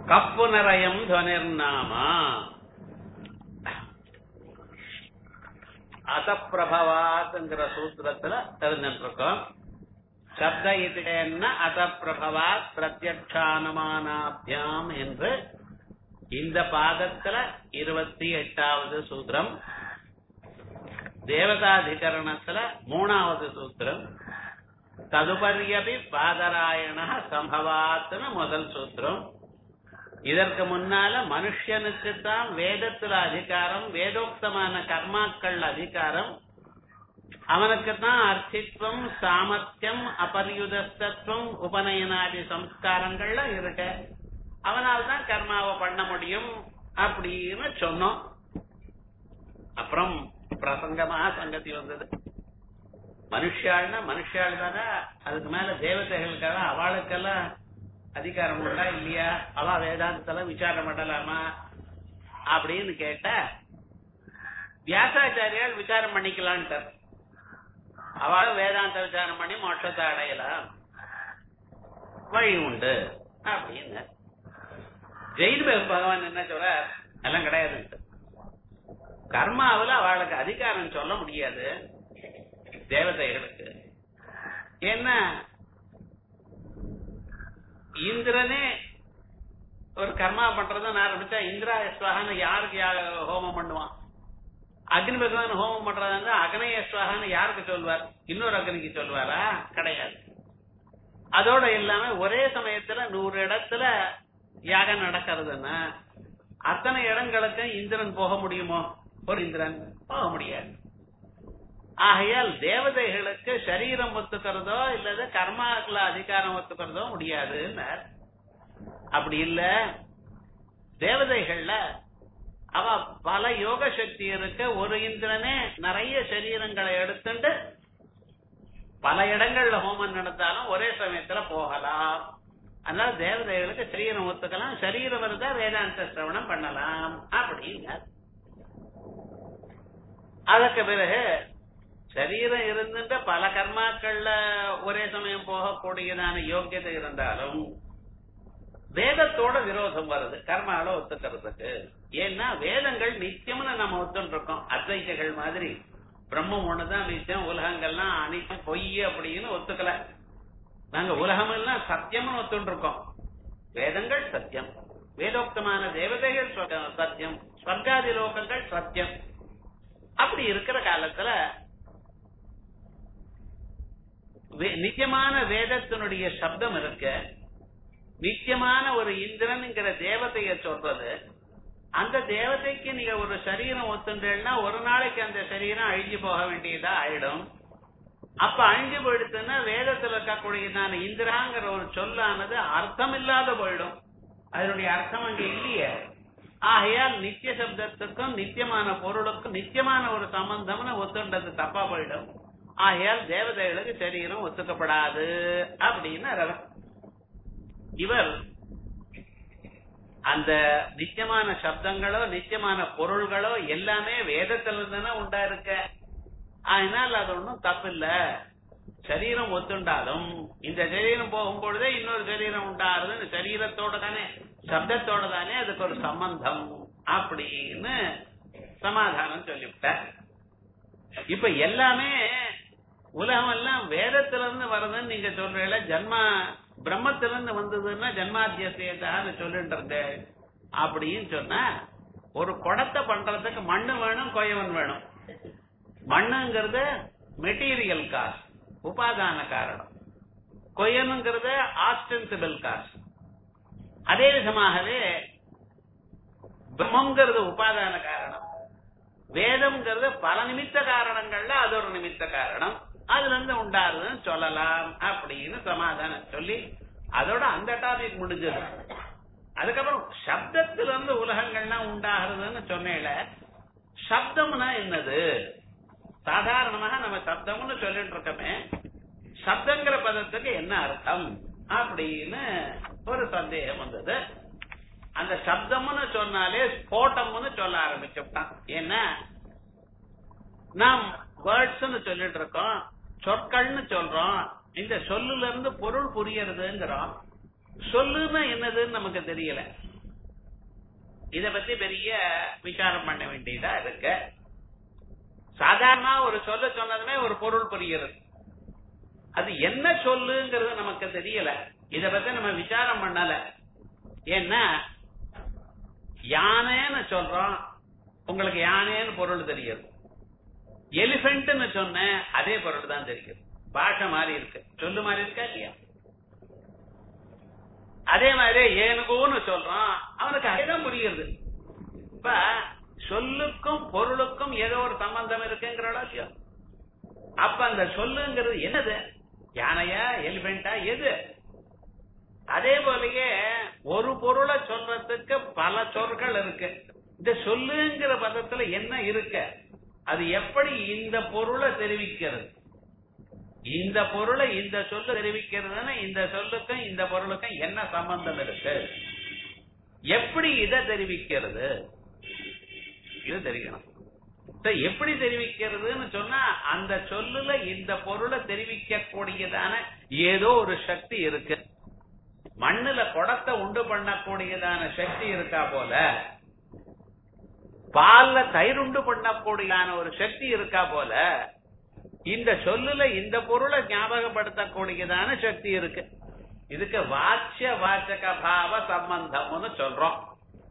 Cup நிறையம் துவனிர்நாமா அசப்பிரபவாத்ங்கிற சூத்திரத்துல தெரிஞ்சுட்டு இருக்கோம் சப்த இதுன அசப்பிரபவாத் பிரத்யக்ஷானுமானாபியாம் என்று இந்த பாதத்துல இருபத்தி எட்டாவது சூத்திரம் தேவதாதிகரணத்துல மூணாவது சூத்திரம் ததுபரியபி பாதராயண சம்பவாத்துன்னு முதல் சூத்திரம் இதற்கு முன்னால மனுஷனுக்கு தான் வேதத்துல அதிகாரம் வேதோக்தமான கர்மாக்கள் அதிகாரம் அவனுக்கு தான் அர்த்தித்வம் சாமர்த்தியம் அபரியுதத்துவம் உபநயனாதி சம்ஸ்காரங்கள்லாம் இருக்க அவனால் தான் கர்மாவை பண்ண முடியும் அப்படின்னு சொன்னோம் அப்புறம் பிரசங்கமா சங்கதி வந்தது மனுஷாள்னா மனுஷாள் தானே அதுக்கு மேல தேவதைகளுக்கெல்லாம் அவளுக்கெல்லாம் அதிகாரம் உண்டா இல்லையா அவ வேதாந்தத்துல விசாரம் பண்ணலாமா அப்படின்னு கேட்ட வியாசாச்சாரியால் விசாரம் பண்ணிக்கலான்ட்டு அவளும் வேதாந்த விசாரம் பண்ணி மோட்சத்தை அடையலாம் வழி உண்டு அப்படின்னு ஜெயின் பகவான் என்ன சொல்ற எல்லாம் கிடையாது கர்மாவில் அவளுக்கு அதிகாரம் சொல்ல முடியாது தேவதைகளுக்கு என்ன இந்திரனே ஒரு கர்மா பண்றதை நான் ஆரம்பிச்சா இந்திரா ஸ்வாகான்னு யாருக்கு யார் ஹோமம் பண்ணுவான் அக்னி பகவான் ஹோமம் பண்றதா அக்னய ஸ்வாகான்னு யாருக்கு சொல்வார் இன்னொரு அக்னிக்கு சொல்வாரா கிடையாது அதோட இல்லாம ஒரே சமயத்துல நூறு இடத்துல யாகம் நடக்கிறதுன்னா அத்தனை இடங்களுக்கு இந்திரன் போக முடியுமோ ஒரு இந்திரன் போக முடியாது ஆகையால் தேவதைகளுக்கு சரீரம் ஒத்துக்கிறதோ இல்லது கர்மாக்கள அதிகாரம் ஒத்துக்கிறதோ முடியாதுன்னார் அப்படி இல்ல தேவதைகள்ல அவ பல யோக சக்தி இருக்க ஒரு இந்திரனே நிறைய சரீரங்களை எடுத்துட்டு பல இடங்கள்ல ஹோமம் நடந்தாலும் ஒரே சமயத்துல போகலாம் அதனால தேவதைகளுக்கு சரீரம் ஒத்துக்கலாம் சரீரம் இருந்தா வேதாந்த சிரவணம் பண்ணலாம் அப்படிங்க அதற்கு பிறகு சரீரம் இருந்துட்டு பல கர்மாக்கள்ல ஒரே சமயம் போகக்கூடியதான யோக்கியதை இருந்தாலும் வேதத்தோட விரோதம் வருது கர்மால ஒத்துக்கிறதுக்கு ஏன்னா வேதங்கள் நித்தியம்னு நம்ம ஒத்துட்டு இருக்கோம் அத்வைத்தைகள் மாதிரி பிரம்மம் ஒண்ணுதான் நித்தியம் உலகங்கள்லாம் அனைத்தும் பொய் அப்படின்னு ஒத்துக்கல நாங்க உலகம் எல்லாம் சத்தியம்னு ஒத்துட்டு இருக்கோம் வேதங்கள் சத்தியம் வேதோக்தமான தேவதைகள் சத்தியம் ஸ்வர்காதி லோகங்கள் சத்தியம் அப்படி இருக்கிற காலத்துல நித்தியமான வேதத்தினுடைய சப்தம் இருக்க நித்தியமான ஒரு இந்திரன்ங்கிற தேவதைய சொல்றது அந்த தேவதைக்கு நீங்க ஒரு சரீரம் ஒத்துண்டேன்னா ஒரு நாளைக்கு அந்த சரீரம் அழிஞ்சு போக வேண்டியதா ஆயிடும் அப்ப அழிஞ்சு போயிடுச்சுன்னா வேதத்துல இருக்கக்கூடியதான இந்திராங்கிற ஒரு சொல்லானது அர்த்தம் இல்லாத போயிடும் அதனுடைய அர்த்தம் அங்க இல்லையே ஆகையால் நித்திய சப்தத்துக்கும் நித்தியமான பொருளுக்கும் நித்தியமான ஒரு சம்பந்தம்னு ஒத்துண்டது தப்பா போயிடும் ஆகையால் தேவதைகளுக்கு சரீரம் ஒத்துக்கப்படாது அப்படின்னு ரகம் இவர் அந்த நித்தியமான சப்தங்களோ நித்தியமான பொருள்களோ எல்லாமே வேதத்துல தானே உண்டா இருக்க அதனால் அது ஒன்றும் தப்பு இல்ல சரீரம் ஒத்துண்டாலும் இந்த சரீரம் போகும்பொழுதே இன்னொரு சரீரம் உண்டாருது இந்த சரீரத்தோட தானே சப்தத்தோட தானே அதுக்கு ஒரு சம்பந்தம் அப்படின்னு சமாதானம் சொல்லிவிட்டார் இப்ப எல்லாமே உலகம் எல்லாம் வேதத்துல இருந்து வருதுன்னு நீங்க சொல்றீங்கள ஜன்மா பிரம்மத்துல இருந்து வந்ததுன்னா ஜன்மாத்தியத்தையான்னு சொல்லிட்டு இருந்தேன் அப்படின்னு சொன்னா ஒரு குடத்தை பண்றதுக்கு மண்ணு வேணும் கொயவன் வேணும் மண்ணுங்கிறது மெட்டீரியல் காஸ்ட் உபாதான காரணம் கொயனுங்கிறது ஆஸ்டென்சிபிள் காஸ்ட் அதே விதமாகவே பிரம்மங்கிறது உபாதான காரணம் வேதம்ங்கிறது பல நிமித்த காரணங்கள்ல அது ஒரு நிமித்த காரணம் அதுல இருந்து உண்டாருதுன்னு சொல்லலாம் அப்படின்னு சமாதானம் சொல்லி அதோட அந்த டாபிக் முடிஞ்சது அதுக்கப்புறம் சப்தத்துல இருந்து உலகங்கள்லாம் உண்டாகிறதுன்னு சொன்னேல சப்தம்னா என்னது சாதாரணமாக நம்ம சப்தம்னு சொல்லிட்டு இருக்கோமே சப்தங்கிற பதத்துக்கு என்ன அர்த்தம் அப்படின்னு ஒரு சந்தேகம் வந்தது அந்த சப்தம்னு சொன்னாலே ஸ்போட்டம்னு சொல்ல ஆரம்பிச்சுட்டான் ஏன்னா நாம் வேர்ட்ஸ்னு சொல்லிட்டு இருக்கோம் சொற்கள்னு சொல்றோம் இந்த சொல்லுல இருந்து பொருள் புரியறதுங்கிறோம் சொல்லுன்னா என்னதுன்னு நமக்கு தெரியல இத பத்தி பெரிய விசாரம் பண்ண வேண்டியதா இருக்கு சாதாரண ஒரு சொல்ல சொன்னதுமே ஒரு பொருள் புரிகிறது அது என்ன சொல்லுங்கிறது நமக்கு தெரியல இத பத்தி நம்ம விசாரம் பண்ணல ஏன்னா யானைன்னு சொல்றோம் உங்களுக்கு யானைன்னு பொருள் தெரியுது எலிபென்ட்னு சொன்னேன் அதே பொருள் தான் தெரியும் பாஷை மாதிரி இருக்கு சொல்லு மாதிரி இருக்கா இல்லையா அதே மாதிரி ஏனுகுன்னு சொல்றான் அவனுக்கு அதேதான் புரியுது இப்ப சொல்லுக்கும் பொருளுக்கும் ஏதோ ஒரு சம்பந்தம் இருக்குங்கிறோட இல்லையா அப்ப அந்த சொல்லுங்கிறது என்னது யானையா எலிபென்டா எது அதே போலயே ஒரு பொருளை சொல்றதுக்கு பல சொற்கள் இருக்கு இந்த சொல்லுங்கிற பதத்துல என்ன இருக்கு அது எப்படி இந்த பொருளை தெரிவிக்கிறது இந்த பொருளை இந்த சொல்லு தெரிவிக்கிறதுன்னு இந்த சொல்லுக்கும் இந்த பொருளுக்கும் என்ன சம்பந்தம் இருக்கு எப்படி இதை தெரிவிக்கிறது இது தெரியணும் எப்படி தெரிவிக்கிறதுன்னு சொன்னா அந்த சொல்லுல இந்த பொருளை தெரிவிக்க கூடியதான ஏதோ ஒரு சக்தி இருக்கு மண்ணுல குடத்தை உண்டு பண்ணக்கூடியதான சக்தி இருக்கா போல பால்ல தயிர் உண்டு பண்ணக்கூடியதான ஒரு சக்தி இருக்கா போல இந்த சொல்லுல இந்த பொருளை ஞாபகப்படுத்தக்கூடியதான சக்தி இருக்கு இதுக்கு வாட்சிய வாச்சக பாவ சம்பந்தம்னு சொல்றோம்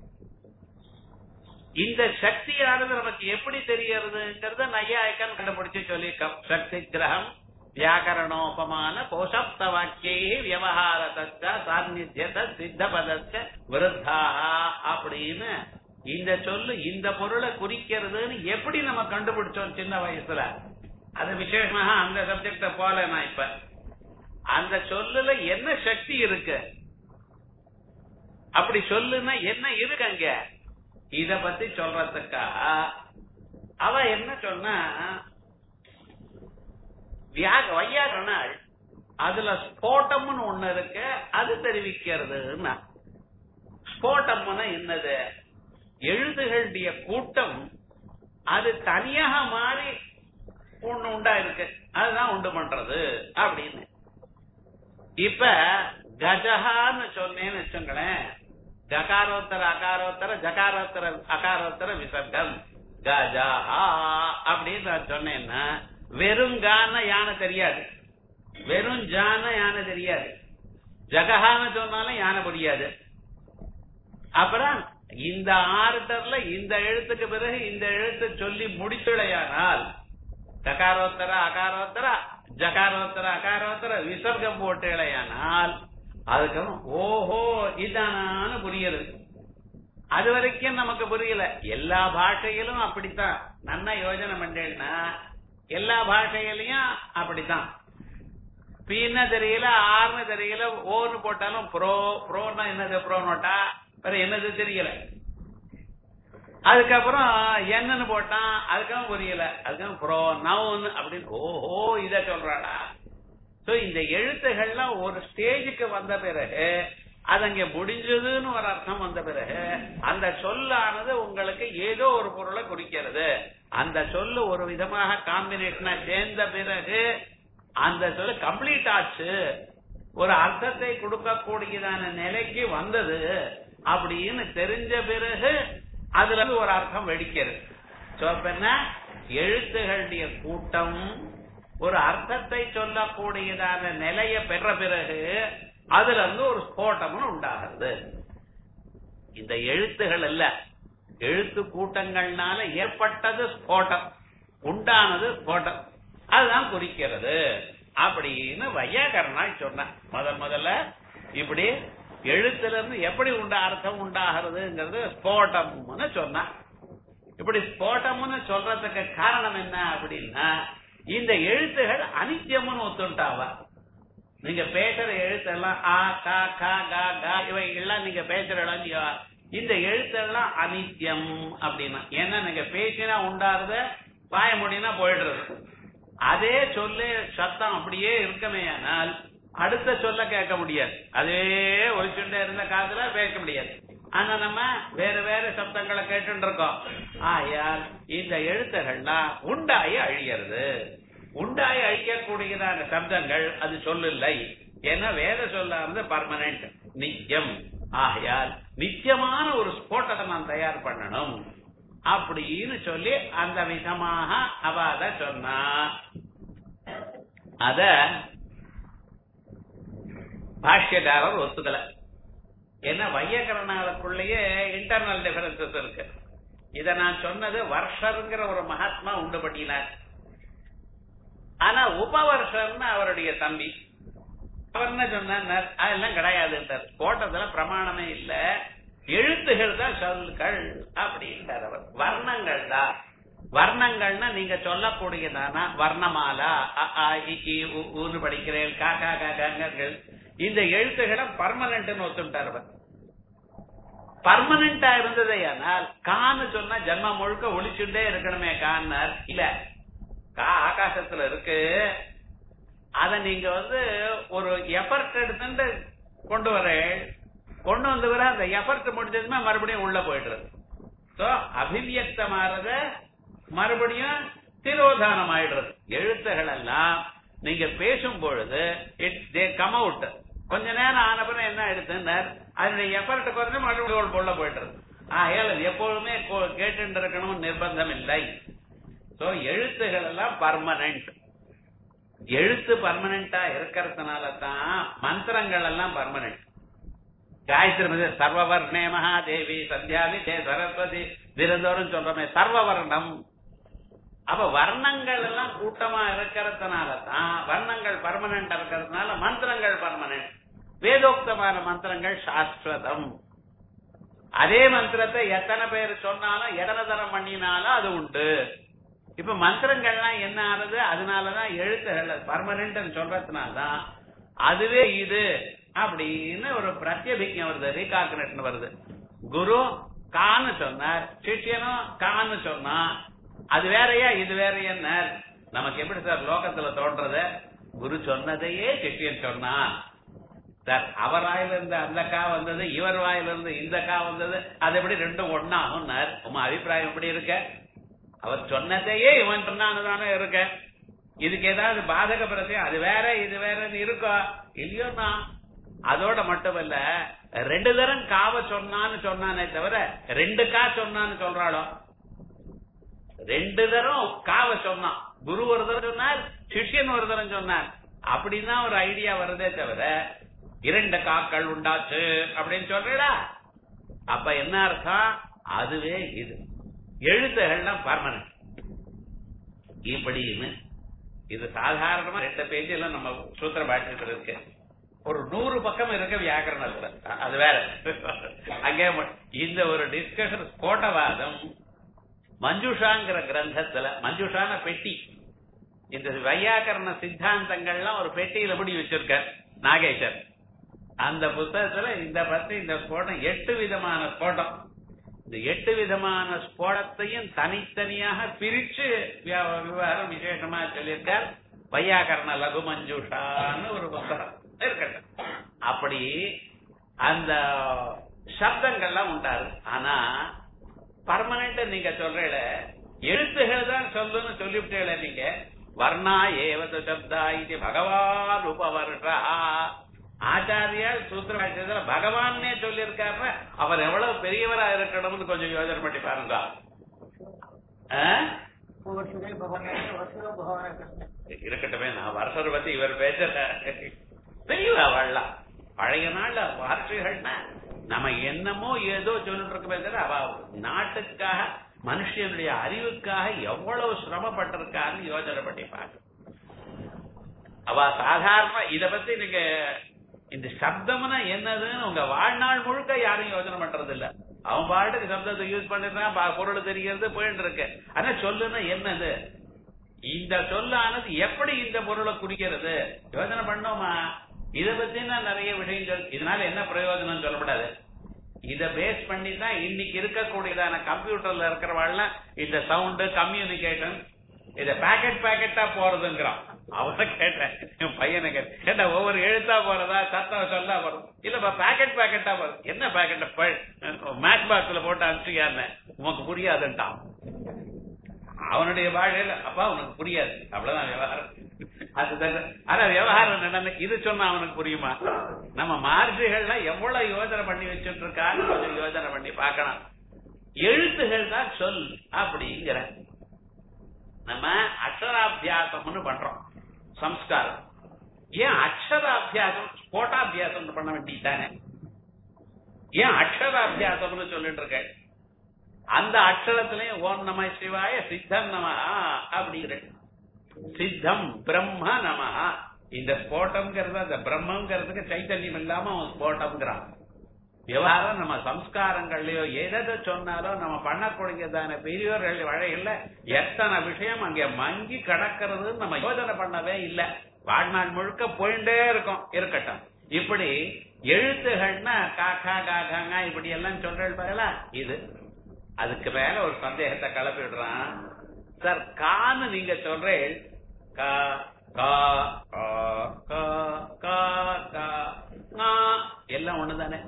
இந்த சக்தியானது நமக்கு எப்படி தெரியறதுங்கிறத நையாயக்கன் கண்டுபிடிச்சு சொல்லியிருக்கோம் சக்தி கிரகம் வியாக்கரணோபமான கோஷப்த வாக்கியே விவகாரத்த சாநித்தியத சித்த பதத்த விருத்தா அப்படின்னு இந்த சொல்லு இந்த பொருளை குறிக்கிறதுன்னு எப்படி நம்ம கண்டுபிடிச்சோம் சின்ன வயசுல அது விசேஷமாக அந்த சப்ஜெக்ட போல நான் இப்ப அந்த சொல்லுல என்ன சக்தி இருக்கு அப்படி சொல்லுன்னா என்ன இருக்கு அங்க இத பத்தி சொல்றதுக்கா அவ என்ன சொன்னா வையாகரணாள் அதுல ஸ்போட்டம்னு ஒண்ணு இருக்கு அது தெரிவிக்கிறதுன்னா ஸ்போட்டம்னா என்னது எழுதுகளுடைய கூட்டம் அது தனியாக மாறி ஒண்ணு உண்டா இருக்கு அதுதான் உண்டு பண்றது அப்படின்னு இப்ப கஜகான்னு சொன்னேன்னு வச்சுங்களேன் ஜகாரோத்தர அகாரோத்தர ஜகாரோத்தர அகாரோத்தர விசர்க்கம் கஜஹா அப்படின்னு நான் சொன்னேன்னா வெறும் கான யானை தெரியாது வெறும் ஜான யானை தெரியாது ஜகஹான்னு சொன்னாலும் யானை புரியாது அப்புறம் இந்த ஆர்டர்ல இந்த எழுத்துக்கு பிறகு இந்த எழுத்து சொல்லி முடிச்சுடையானால் தகாரோத்தர அகாரோத்தர ஜகாரோத்தர அகாரோத்தர விசர்க்கம் போட்டுடையானால் அதுக்கப்புறம் ஓஹோ இதானு புரியுது அது வரைக்கும் நமக்கு புரியல எல்லா பாஷையிலும் அப்படித்தான் நன்னா யோஜனை பண்ணேன்னா எல்லா பாஷையிலையும் அப்படித்தான் பீன்னு தெரியல ஆர்னு தெரியல ஓன்னு போட்டாலும் ப்ரோ ப்ரோன்னா என்னது ப்ரோ நோட்டா வேற என்னது தெரியல அதுக்கப்புறம் என்னன்னு போட்டான் அதுக்கப்புறம் புரியல அதுக்கப்புறம் ப்ரோ நவுன் அப்படின்னு ஓஹோ இத சொல்றாடா சோ இந்த எழுத்துகள்லாம் ஒரு ஸ்டேஜுக்கு வந்த பிறகு அது அங்க முடிஞ்சதுன்னு ஒரு அர்த்தம் வந்த பிறகு அந்த சொல்லானது உங்களுக்கு ஏதோ ஒரு பொருளை குறிக்கிறது அந்த சொல்லு ஒரு விதமாக காம்பினேஷனா சேர்ந்த பிறகு அந்த சொல்லு கம்ப்ளீட் ஆச்சு ஒரு அர்த்தத்தை கொடுக்கக்கூடியதான நிலைக்கு வந்தது அப்படின்னு தெரிஞ்ச பிறகு அதுல இருந்து ஒரு அர்த்தம் வெடிக்கிறது சோ அப்ப என்ன எழுத்துகளுடைய கூட்டம் ஒரு அர்த்தத்தை சொல்லக்கூடியதான நிலைய பெற்ற பிறகு அதுல இருந்து ஒரு ஸ்போட்டம்னு உண்டாகிறது இந்த எழுத்துகள் அல்ல எழுத்து கூட்டங்கள்னால ஏற்பட்டது ஸ்போட்டம் உண்டானது ஸ்போட்டம் அதுதான் குறிக்கிறது அப்படின்னு வையாகரனாய் சொன்ன முதல் முதல்ல இப்படி எழுத்துல இருந்து எப்படி உண்டா அர்த்தம் உண்டாகிறதுங்கிறது ஸ்போட்டம்னு சொன்னான் இப்படி ஸ்போட்டம்னு சொல்றதுக்கு காரணம் என்ன அப்படின்னா இந்த எழுத்துகள் அனித்தியம்னு ஒத்துட்டாவா நீங்க பேசுற எழுத்தெல்லாம் ஆ கா கா கா கா இவைகள்லாம் நீங்க பேசுற இல்லையோ இந்த எழுத்தெல்லாம் அனித்தியம் அப்படின்னா ஏன்னா நீங்க பேசினா உண்டாருத பாய முடியும்னா போயிடுறது அதே சொல்லு சத்தம் அப்படியே இருக்கமே ஆனால் அடுத்த சொல்ல கேட்க முடியாது அதே ஒழிச்சுட்டே இருந்த காதுல பேச முடியாது ஆனா நம்ம வேற வேற சப்தங்களை கேட்டு இருக்கோம் ஆயால் இந்த எழுத்துகள்லாம் உண்டாயி அழிகிறது உண்டாயி அழிக்கக்கூடியதான சப்தங்கள் அது சொல்லில்லை ஏன்னா வேத சொல்லானது பர்மனன்ட் நித்தியம் ஆகையால் நிச்சயமான ஒரு ஸ்போட்டத்தை நான் தயார் பண்ணணும் அப்படின்னு சொல்லி அந்த விதமாக அவ அத சொன்னா அத பாஷ்யக்காரர் ஒத்துக்கல ஏன்னா வையகரணங்களுக்குள்ளேயே இன்டர்னல் டிஃபரன்சஸ் இருக்கு இத நான் சொன்னது வருஷருங்கிற ஒரு மகாத்மா உண்டு பண்ணினார் ஆனா உபவர்ஷர்னு அவருடைய தம்பி அவர் என்ன சொன்னார் அதெல்லாம் கிடையாது கோட்டத்துல பிரமாணமே இல்ல எழுத்துகள் தான் சொல்கள் அப்படின்றார் அவர் வர்ணங்கள் தான் வர்ணங்கள்னா நீங்க சொல்லக்கூடியதானா வர்ணமாலா அ, ஆ, இ, ஈ, உ, ஊன்னு படிக்கிறேன் கா கா கா காங்கள் இந்த எழுத்துக்களை பர்மனன்ட்னு ஒத்துட்டார் அவர் பர்மனண்டா இருந்ததே ஆனால் கான்னு சொன்னா ஜென்மம் முழுக்க ஒளிச்சுட்டே இருக்கணுமே கான்னார் இல்ல கா ஆகாசத்துல இருக்கு அத நீங்க வந்து ஒரு எஃபர்ட் எடுத்துட்டு கொண்டு வர கொண்டு வந்து வர அந்த எஃபர்ட் முடிஞ்சதுமே மறுபடியும் உள்ள போயிடுறது சோ அபிவியக்தமாறத மறுபடியும் திரோதானம் ஆயிடுறது எழுத்துகள் எல்லாம் நீங்க பேசும் பொழுது இட் தே கம் அவுட் கொஞ்ச நேரம் ஆன பிறகு என்ன எடுத்துனர் அதனுடைய எஃபர்ட் குறைஞ்சு மறுபடியும் உள்ள போயிடுறது ஆகையால் அது எப்பொழுதுமே கோ- கேட்டுட்டு இருக்கணும் நிர்பந்தம் இல்லை சோ எழுத்துகள் எல்லாம் பர்மனன்ட் எழுத்து பர்மனண்டா இருக்கிறதுனால தான் மந்திரங்கள் எல்லாம் பர்மனன்ட் காயத்ரி மந்திர சர்வவர்ணே மகாதேவி சந்தியாவி தே சரஸ்வதி தினந்தோறும் சொல்றோமே சர்வவர்ணம் அப்ப வர்ணங்கள் எல்லாம் கூட்டமா இருக்கிறதுனால தான் வர்ணங்கள் பர்மனன்ட் இருக்கிறதுனால மந்திரங்கள் பர்மனன்ட் வேதோக்தமான மந்திரங்கள் சாஸ்வதம் அதே மந்திரத்தை எத்தனை பேர் சொன்னாலும் எத்தனை தரம் பண்ணினாலும் அது உண்டு இப்ப மந்திரங்கள்லாம் என்ன ஆகுது அதனாலதான் எழுத்துகள் பர்மனன்ட் சொல்றதுனாலதான் அதுவே இது அப்படின்னு ஒரு பிரத்யபிக்ஞம் வருது ரீகாக்னேஷன் வருது குரு கான்னு சொன்னார் சிஷ்யனும் கான்னு சொன்னா அது வேறயா இது வேறையா நமக்கு எப்படி சார் லோகத்துல தோன்றது குரு சொன்னதையே சிஷ்யன் சொன்னான் சார் அவர் வாயில இருந்து அந்த கா வந்தது இவர் வாயில இருந்து இந்த கா வந்தது அது எப்படி ரெண்டும் ஒன்னாகும் உமா அபிப்பிராயம் எப்படி இருக்க அவர் சொன்னதையே இவன் சொன்னானதானே இருக்க இதுக்கு ஏதாவது பாதக பிரச்சனை அது வேற இது வேறன்னு இருக்கோ இல்லையோண்ணா அதோட மட்டுமல்ல ரெண்டு தரம் காவ சொன்னான்னு சொன்னானே தவிர ரெண்டு கா சொன்னான்னு சொல்றாளோ ரெண்டு தரம் காவ சொன்னான் குரு ஒரு தரம் சொன்னார் சிஷ்யன் ஒரு தரம் சொன்னார் அப்படின்னா ஒரு ஐடியா வருதே தவிர இரண்டு காக்கள் உண்டாச்சு அப்படின்னு சொல்றா அப்ப என்ன அர்த்தம் அதுவே இது எழுத்துகள்லாம் பர்மனன்ட் இப்படின்னு இது சாதாரணமா ரெண்டு பேஜில நம்ம சூத்திர பாட்டியத்தில் இருக்கு ஒரு நூறு பக்கம் இருக்க வியாக்கரணத்துல அது வேற அங்கே ம- இந்த ஒரு டிஸ்கஷன் ஸ்போட்டவாதம் மஞ்சுஷாங்கிற கிரந்தத்துல மஞ்சுஷான பெட்டி இந்த வையாக்கரண சித்தாந்தங்கள்லாம் ஒரு பெட்டியில முடி வச்சிருக்கார் நாகேஷர் அந்த புத்தகத்துல இந்த பத்தி இந்த ஸ்போடம் எட்டு விதமான ஸ்போடம் இந்த எட்டு விதமான ஸ்போடத்தையும் தனித்தனியாக பிரிச்சு வியா- விவகாரம் விசேஷமா சொல்லியிருக்கார் வையாகரண லகு மஞ்சுஷான்னு ஒரு புத்தகம் இருக்கட்டும் அப்படி அந்த சப்தங்கள்லாம் உண்டாரு ஆனா பர்மனன்ட் நீங்க சொல்றீல எழுத்துகள் தான் சொல்லுன்னு சொல்லிவிட்டீங்கள நீங்க வர்ணா ஏவத சப்தா இது பகவான் உபவர்ஷா ஆச்சாரியால் சூத்திர பகவானே சொல்லியிருக்காரு அவர் எவ்வளவு பெரியவரா இருக்கணும்னு கொஞ்சம் யோசனை பண்ணி பாருங்க ஆ? வருஷமே பகவான் வருஷம் பகவான் இருக்கட்டுமே நான் வருஷத்தை பத்தி இவர் பேசல தெரியல வாழலாம் பழைய நாள்ல வார்த்தைகள்னா நம்ம என்னமோ ஏதோ சொல்லிட்டு இருக்கமே தவிர அவ நாட்டுக்காக மனுஷனுடைய அறிவுக்காக எவ்வளவு சிரமப்பட்டிருக்கான்னு யோசனை பண்ணி பாருங்க அவ சாதாரண இத பத்தி நீங்க இந்த சப்தம்னா என்னதுன்னு உங்க வாழ்நாள் முழுக்க யாரும் யோசனை பண்றது இல்ல அவன் பாட்டுக்கு சப்தத்தை யூஸ் பண்ணிருந்தான் பா- பொருள் தெரிகிறது போயிட்டு இருக்கு ஆனா சொல்லுன்னா என்னது இந்த சொல்லானது எப்படி இந்த பொருளை குடிக்கிறது யோசனை பண்ணோமா இத பத்தினா நிறைய விஷயங்கள் இதனால என்ன பிரயோஜனம் சொல்லப்படாது இத பேஸ் பண்ணி தான் இன்னைக்கு இருக்கக்கூடியதான கம்ப்யூட்டர்ல இருக்கிறவாள்லாம் இந்த சவுண்ட் கம்யூனிகேஷன் இத பேக்கெட் பேக்கெட்டா போறதுங்கிறான் அவனை கேட்டேன் என் பையனை கேட்டேன் கேட்டா ஒவ்வொரு எழுத்தா போறதா சத்தம் சொல்லா போறது இல்லப்பா பேக்கெட் பேக்கெட்டா போறது என்ன பேக்கெட் மேட்ச் பாக்ஸ்ல போட்டு அனுப்பிச்சிக்காருன்னு உனக்கு புரியாதுன்ட்டான் அவனுடைய வாழ்க்கையில அப்பா உனக்கு புரியாது அவ்வளவுதான் விவகாரம் அதுதான் ஆனா விவகாரம் நடந்து இது சொன்னா அவனுக்கு புரியுமா நம்ம மார்ஜிகள்லாம் எவ்வளவு யோசனை பண்ணி வச்சுட்டு இருக்கான்னு கொஞ்சம் யோசனை பண்ணி பார்க்கணும் எழுத்துகள் தான் சொல் அப்படிங்கிற நம்ம அக்ஷராபியாசம்னு பண்றோம் சம்ஸ்காரம் ஏன் அக்ஷராபியாசம் ஸ்போட்டாபியாசம் பண்ண வேண்டியதானே ஏன் அக்ஷராபியாசம்னு சொல்லிட்டு இருக்க அந்த அக்ஷரத்திலையும் ஓம் நம சிவாய சித்தம் நம அப்படிங்கிற சித்தம் பிரம்ம நம இந்த ஸ்போட்டம்ங்கிறது அந்த பிரம்மங்கிறதுக்கு சைத்தன்யம் இல்லாம அவன் ஸ்போட்டம்ங்கிறான் விவகாரம் நம்ம சம்ஸ்காரங்கள்லயோ எதை சொன்னாலும் நம்ம பண்ணக்கூடியதான பெரியோர்கள் வழிகள்ல எத்தனை விஷயம் அங்க மங்கி கிடக்கிறது நம்ம யோசனை பண்ணவே இல்லை வாழ்நாள் முழுக்க போயிட்டே இருக்கும் இருக்கட்டும் இப்படி எழுத்துகள்னா காக்கா காக்காங்க இப்படி எல்லாம் சொல்றேன் பாருங்களா இது அதுக்கு மேல ஒரு சந்தேகத்தை கிளப்பி விடுறான் சார் கான்னு நீங்க சொல்றேன் கா கா கா கா கா கா ஞா. எல்லாம் ஒண்ணுதானே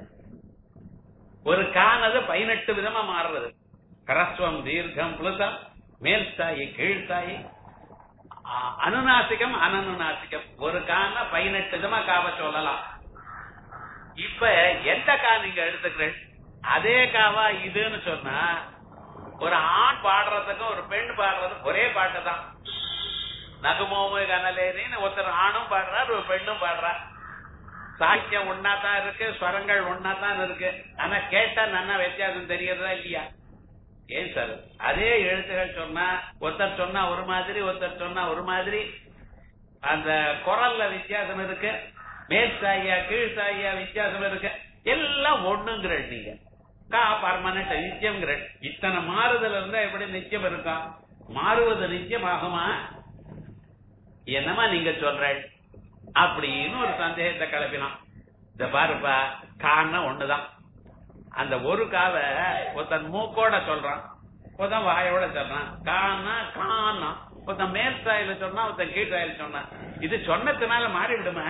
ஒரு கானது பதினெட்டு விதமா மாறுறது கரஸ்வம் தீர்க்கம் புலுசம் மேல் ஸ்தாயி கீழ் ஸ்தாயி அ- அனுநாசிகம் அனனுநாசிகம் ஒரு கான பதினெட்டு விதமா காவ சொல்லலாம் இப்ப எந்த கா நீங்க எடுத்துக்கிறேன் அதே காவா இதுன்னு சொன்னா ஒரு ஆண் பாடுறதுக்கும் ஒரு பெண் பாடுறதுக்கும் ஒரே பாட்டு தான் நகுமோமு கனலேரின்னு ஒருத்தர் ஆணும் பாடுறார் ஒரு பெண்ணும் பாடுறா சாக்கியம் ஒன்னா தான் இருக்கு ஸ்வரங்கள் ஒன்னா தான் இருக்கு ஆனா கேட்டா நல்லா வித்தியாசம் தெரியறதா இல்லையா ஏன் சார் அதே எழுத்துகள் சொன்னா ஒருத்தர் சொன்னா ஒரு மாதிரி ஒருத்தர் சொன்னா ஒரு மாதிரி அந்த குரல்ல வித்தியாசம் இருக்கு மேல் சாயா கீழ் சாயா வித்தியாசம் இருக்கு எல்லாம் ஒண்ணுங்கிற நீங்க கா பர்மனன்ட் நித்தியம்ங்கிற இத்தனை மாறுதல் இருந்தா எப்படி நித்தியம் இருக்கும் மாறுவது நித்தியம் ஆகுமா என்னமா நீங்க சொல்றேன் அப்படின்னு ஒரு சந்தேகத்தை கிளப்பினான் இந்த பாருப்பா கான்னா ஒண்ணுதான் அந்த ஒரு காவை ஒருத்தன் மூக்கோட சொல்றான் ஒருத்தன் வாயோட சொல்றான் கானா கானா ஒருத்தன் மேல் சாயில சொன்னா ஒருத்தன் கீழ் சாயில சொன்னான் இது சொன்னதுனால மாறி விடுமா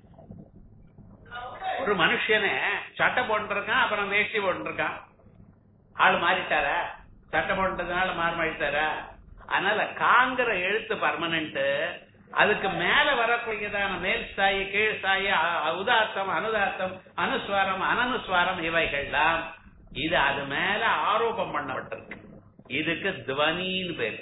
ஒரு மனுஷனே சட்டை போட்டுருக்கான் அப்புறம் வேஷ்டி போட்டுருக்கான் ஆள் மாறிட்டாரா சட்டை போட்டதுனால மாறி மாறிட்டாரா அதனால காங்கிற எழுத்து பர்மனன்ட் அதுக்கு மேல வரக்கூடியதான மேல் ஸ்தாயி கீழ் ஸ்தாயி அ- உதார்த்தம் அனுதார்த்தம் அனுஸ்வாரம் அனனுஸ்வாரம் இவைகள்லாம் இது அது மேல ஆரோபம் பண்ணப்பட்டிருக்கு இதுக்கு துவனின்னு பேரு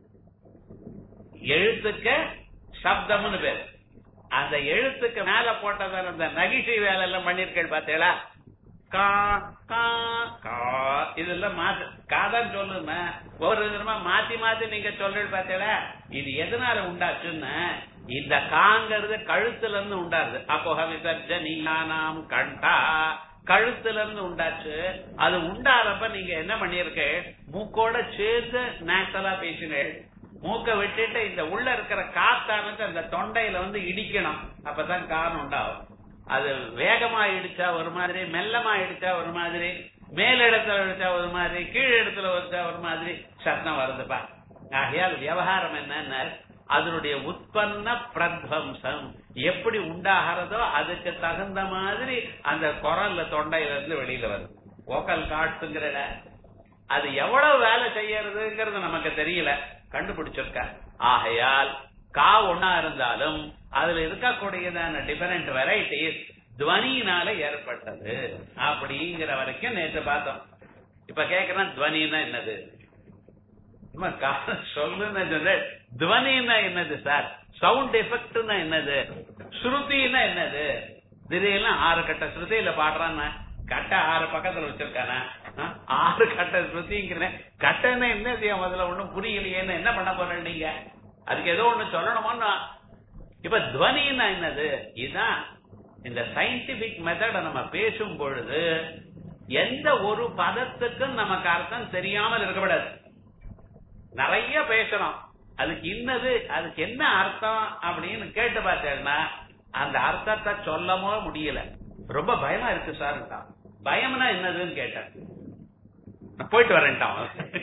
எழுத்துக்கு சப்தம்னு பேரு அந்த எழுத்துக்கு மேல போட்டதான அந்த நகிஷை வேலை எல்லாம் பண்ணிருக்கேன் பாத்தீங்களா கா கா கா இதெல்லாம் மாத்து காதான் சொல்லுங்க ஒரு விதமா மாத்தி மாத்தி நீங்க சொல்றது பாத்தீங்களா இது எதனால உண்டாச்சுன்னு இந்த காங்கிறது கழுத்துல இருந்து உண்டாருது அப்போ விசர்ஜனியானாம் கண்டா கழுத்துல இருந்து உண்டாச்சு அது உண்டாறப்ப நீங்க என்ன பண்ணிருக்க மூக்கோட சேர்த்து நேச்சுரலா பேசினேன் மூக்க விட்டுட்டு இந்த உள்ள இருக்கிற காத்தானது அந்த தொண்டையில வந்து இடிக்கணும் அப்பதான் காரணம் உண்டாகும் அது வேகமா இடிச்சா ஒரு மாதிரி மெல்லமா இடிச்சா ஒரு மாதிரி மேல் இடத்துல இடிச்சா ஒரு மாதிரி கீழ் இடத்துல வச்சா ஒரு மாதிரி சத்தம் வருதுப்பா ஆகையால் விவகாரம் என்னன்னா அதனுடைய உற்பன்ன பிரத்வம்சம் எப்படி உண்டாகிறதோ அதுக்கு தகுந்த மாதிரி அந்த குரல்ல தொண்டையில இருந்து வெளியில வருது ஓக்கல் காட்டுங்கிற அது எவ்வளவு வேலை செய்யறதுங்கிறது நமக்கு தெரியல கண்டுபிடிச்சிருக்க ஆகையால் கா ஒன்னா இருந்தாலும் அதுல இருக்கக்கூடியதான டிஃபரெண்ட் வெரைட்டிஸ் துவனியினால ஏற்பட்டது அப்படிங்கிற வரைக்கும் நேற்று பார்த்தோம் இப்ப கேக்குறேன் துவனின்னா என்னது சும்மா கா- சொல்லுன்னு சொல்லு துவனின்னா என்னது சார் சவுண்ட் எஃபெக்ட்னா என்னது ஸ்ருதினா என்னது திடீர்னு ஆறு கட்ட ஸ்ருதியில பாடுறான்னு கட்ட ஆறு பக்கத்துல வச்சிருக்கானே ஆ? ஆறு கட்ட ஸ்ருதிங்கிறேன் கட்டன்னா என்னது என் முதல்ல ஒண்ணும் புரியலையேன்னு என்ன பண்ண போறேன் நீங்க அதுக்கு ஏதோ ஒண்ணு சொல்லணுமோன்னு இப்ப துவனின்னா என்னது இதுதான் இந்த சயின்டிபிக் மெத்தட நம்ம பேசும் பொழுது எந்த ஒரு பதத்துக்கும் நமக்கு அர்த்தம் தெரியாமல் இருக்கக்கூடாது நிறைய பேசுறோம் அதுக்கு இன்னது அதுக்கு என்ன அர்த்தம் அப்படின்னு கேட்டு பார்த்தேன்னா அந்த அர்த்தத்தை சொல்லமோ முடியல ரொம்ப பயமா இருக்கு சார் பயம்னா என்னதுன்னு கேட்டேன் நான் போயிட்டு வரேன்ட்டான்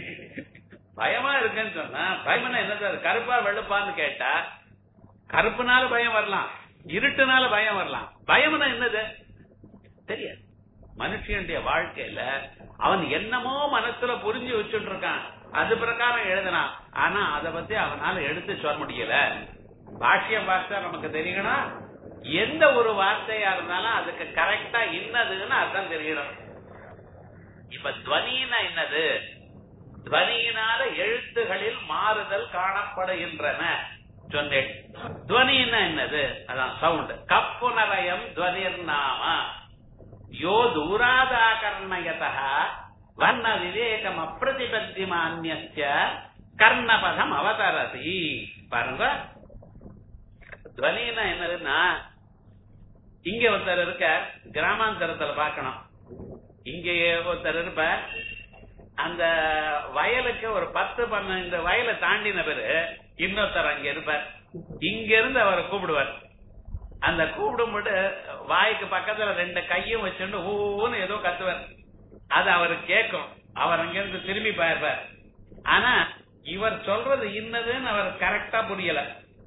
பயமா இருக்குன்னு சொன்னா பயம்னா என்னது அது கருப்பா வெளுப்பான்னு கேட்டா கருப்புனால பயம் வரலாம் இருட்டுனால பயம் வரலாம் பயம்னா என்னது தெரியாது மனுஷனுடைய வாழ்க்கையில அவன் என்னமோ மனசுல புரிஞ்சு வச்சுட்டு இருக்கான் அது பிரகாரம் எழுதினான் ஆனா அத பத்தி அவனால எடுத்து சொல்ல முடியல பாஷ்யம் வார்த்தை நமக்கு தெரியணும் எந்த ஒரு வார்த்தையா இருந்தாலும் அதுக்கு கரெக்டா என்னதுன்னு அர்த்தம் தெரியணும் இப்ப துவனின்னா என்னது துவனியினால எழுத்துகளில் மாறுதல் காணப்படுகின்றன சொன்னேன் துவனின்னா என்னது அதான் சவுண்ட் கப்புனரயம் துவனிர் நாம யோ தூராதாகர்ணயதா வர்ண விவேகம் அப்பிரதிபத்தியமான்ய கர்ணபதம் அவதரதி பாருங்க துவனின்னா என்னதுன்னா இங்க ஒருத்தர் இருக்க கிராமாந்தரத்துல பார்க்கணும் இங்க ஒருத்தர் இருப்ப அந்த வயலுக்கு ஒரு பத்து பன்னெண்டு வயலை தாண்டின பிறகு இன்னொருத்தர் அங்க இருப்பார் இங்க இருந்து அவரை கூப்பிடுவார் அந்த கூப்பிடும்போது வாய்க்கு பக்கத்துல ரெண்டு கையும் வச்சுட்டு ஊன்னு ஏதோ கத்துவார் அது அவருக்கு கேட்கும் அவர் அங்கிருந்து திரும்பி பார்ப்பார் ஆனா இவர் சொல்றது இன்னதுன்னு அவர் கரெக்டா புரியல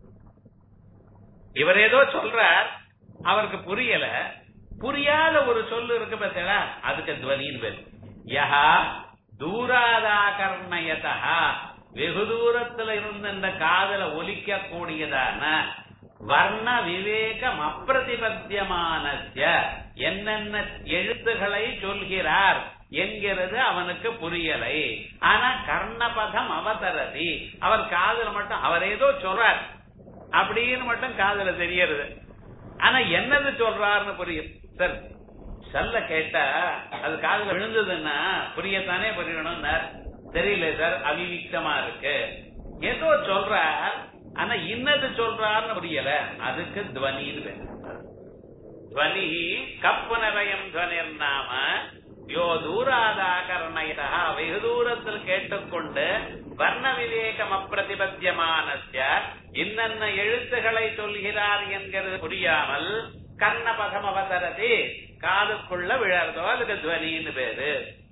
இவர் ஏதோ சொல்றார் அவருக்கு புரியல புரியாத ஒரு சொல்லு இருக்கு பார்த்தீங்களா அதுக்கு துவனின்னு பேர் யஹா தூராதாகர்ணயதா வெகு தூரத்துல இருந்து இந்த காதல ஒலிக்க கூடியதான வர்ண விவேகம் அப்பிரதிபத்தியமானஸ்ய என்னென்ன எழுத்துக்களை சொல்கிறார் என்கிறது அவனுக்கு புரியலை ஆனா கர்ணபதம் அவதரதி அவர் காதல மட்டும் அவர் ஏதோ சொல்றார் அப்படின்னு மட்டும் காதல தெரியறது ஆனா என்னது சொல்றாருன்னு புரியும் சார் சொல்ல கேட்டா அது காதுல விழுந்ததுன்னா புரியத்தானே புரியணும் தெரியல சார் அவிவிக்தமா இருக்கு ஏதோ சொல்றார் ஆனா இன்னது சொல்றாருன்னு புரியல அதுக்கு துவனின்னு பேர் துவனி கப்புனவயம் துவனிர் நாம யோ தூராதாகரணயதா வெகு தூரத்தில் கேட்டுக்கொண்டு வர்ண விவேகம் அப்பிரதிபத்தியமானஸ்ய இன்னென்ன எழுத்துக்களை சொல்கிறார் என்கிறது புரியாமல் கர்ணபதம் அவதரதி காதுக்குள்ள விழறதோ அதுக்கு துவனின்னு பேரு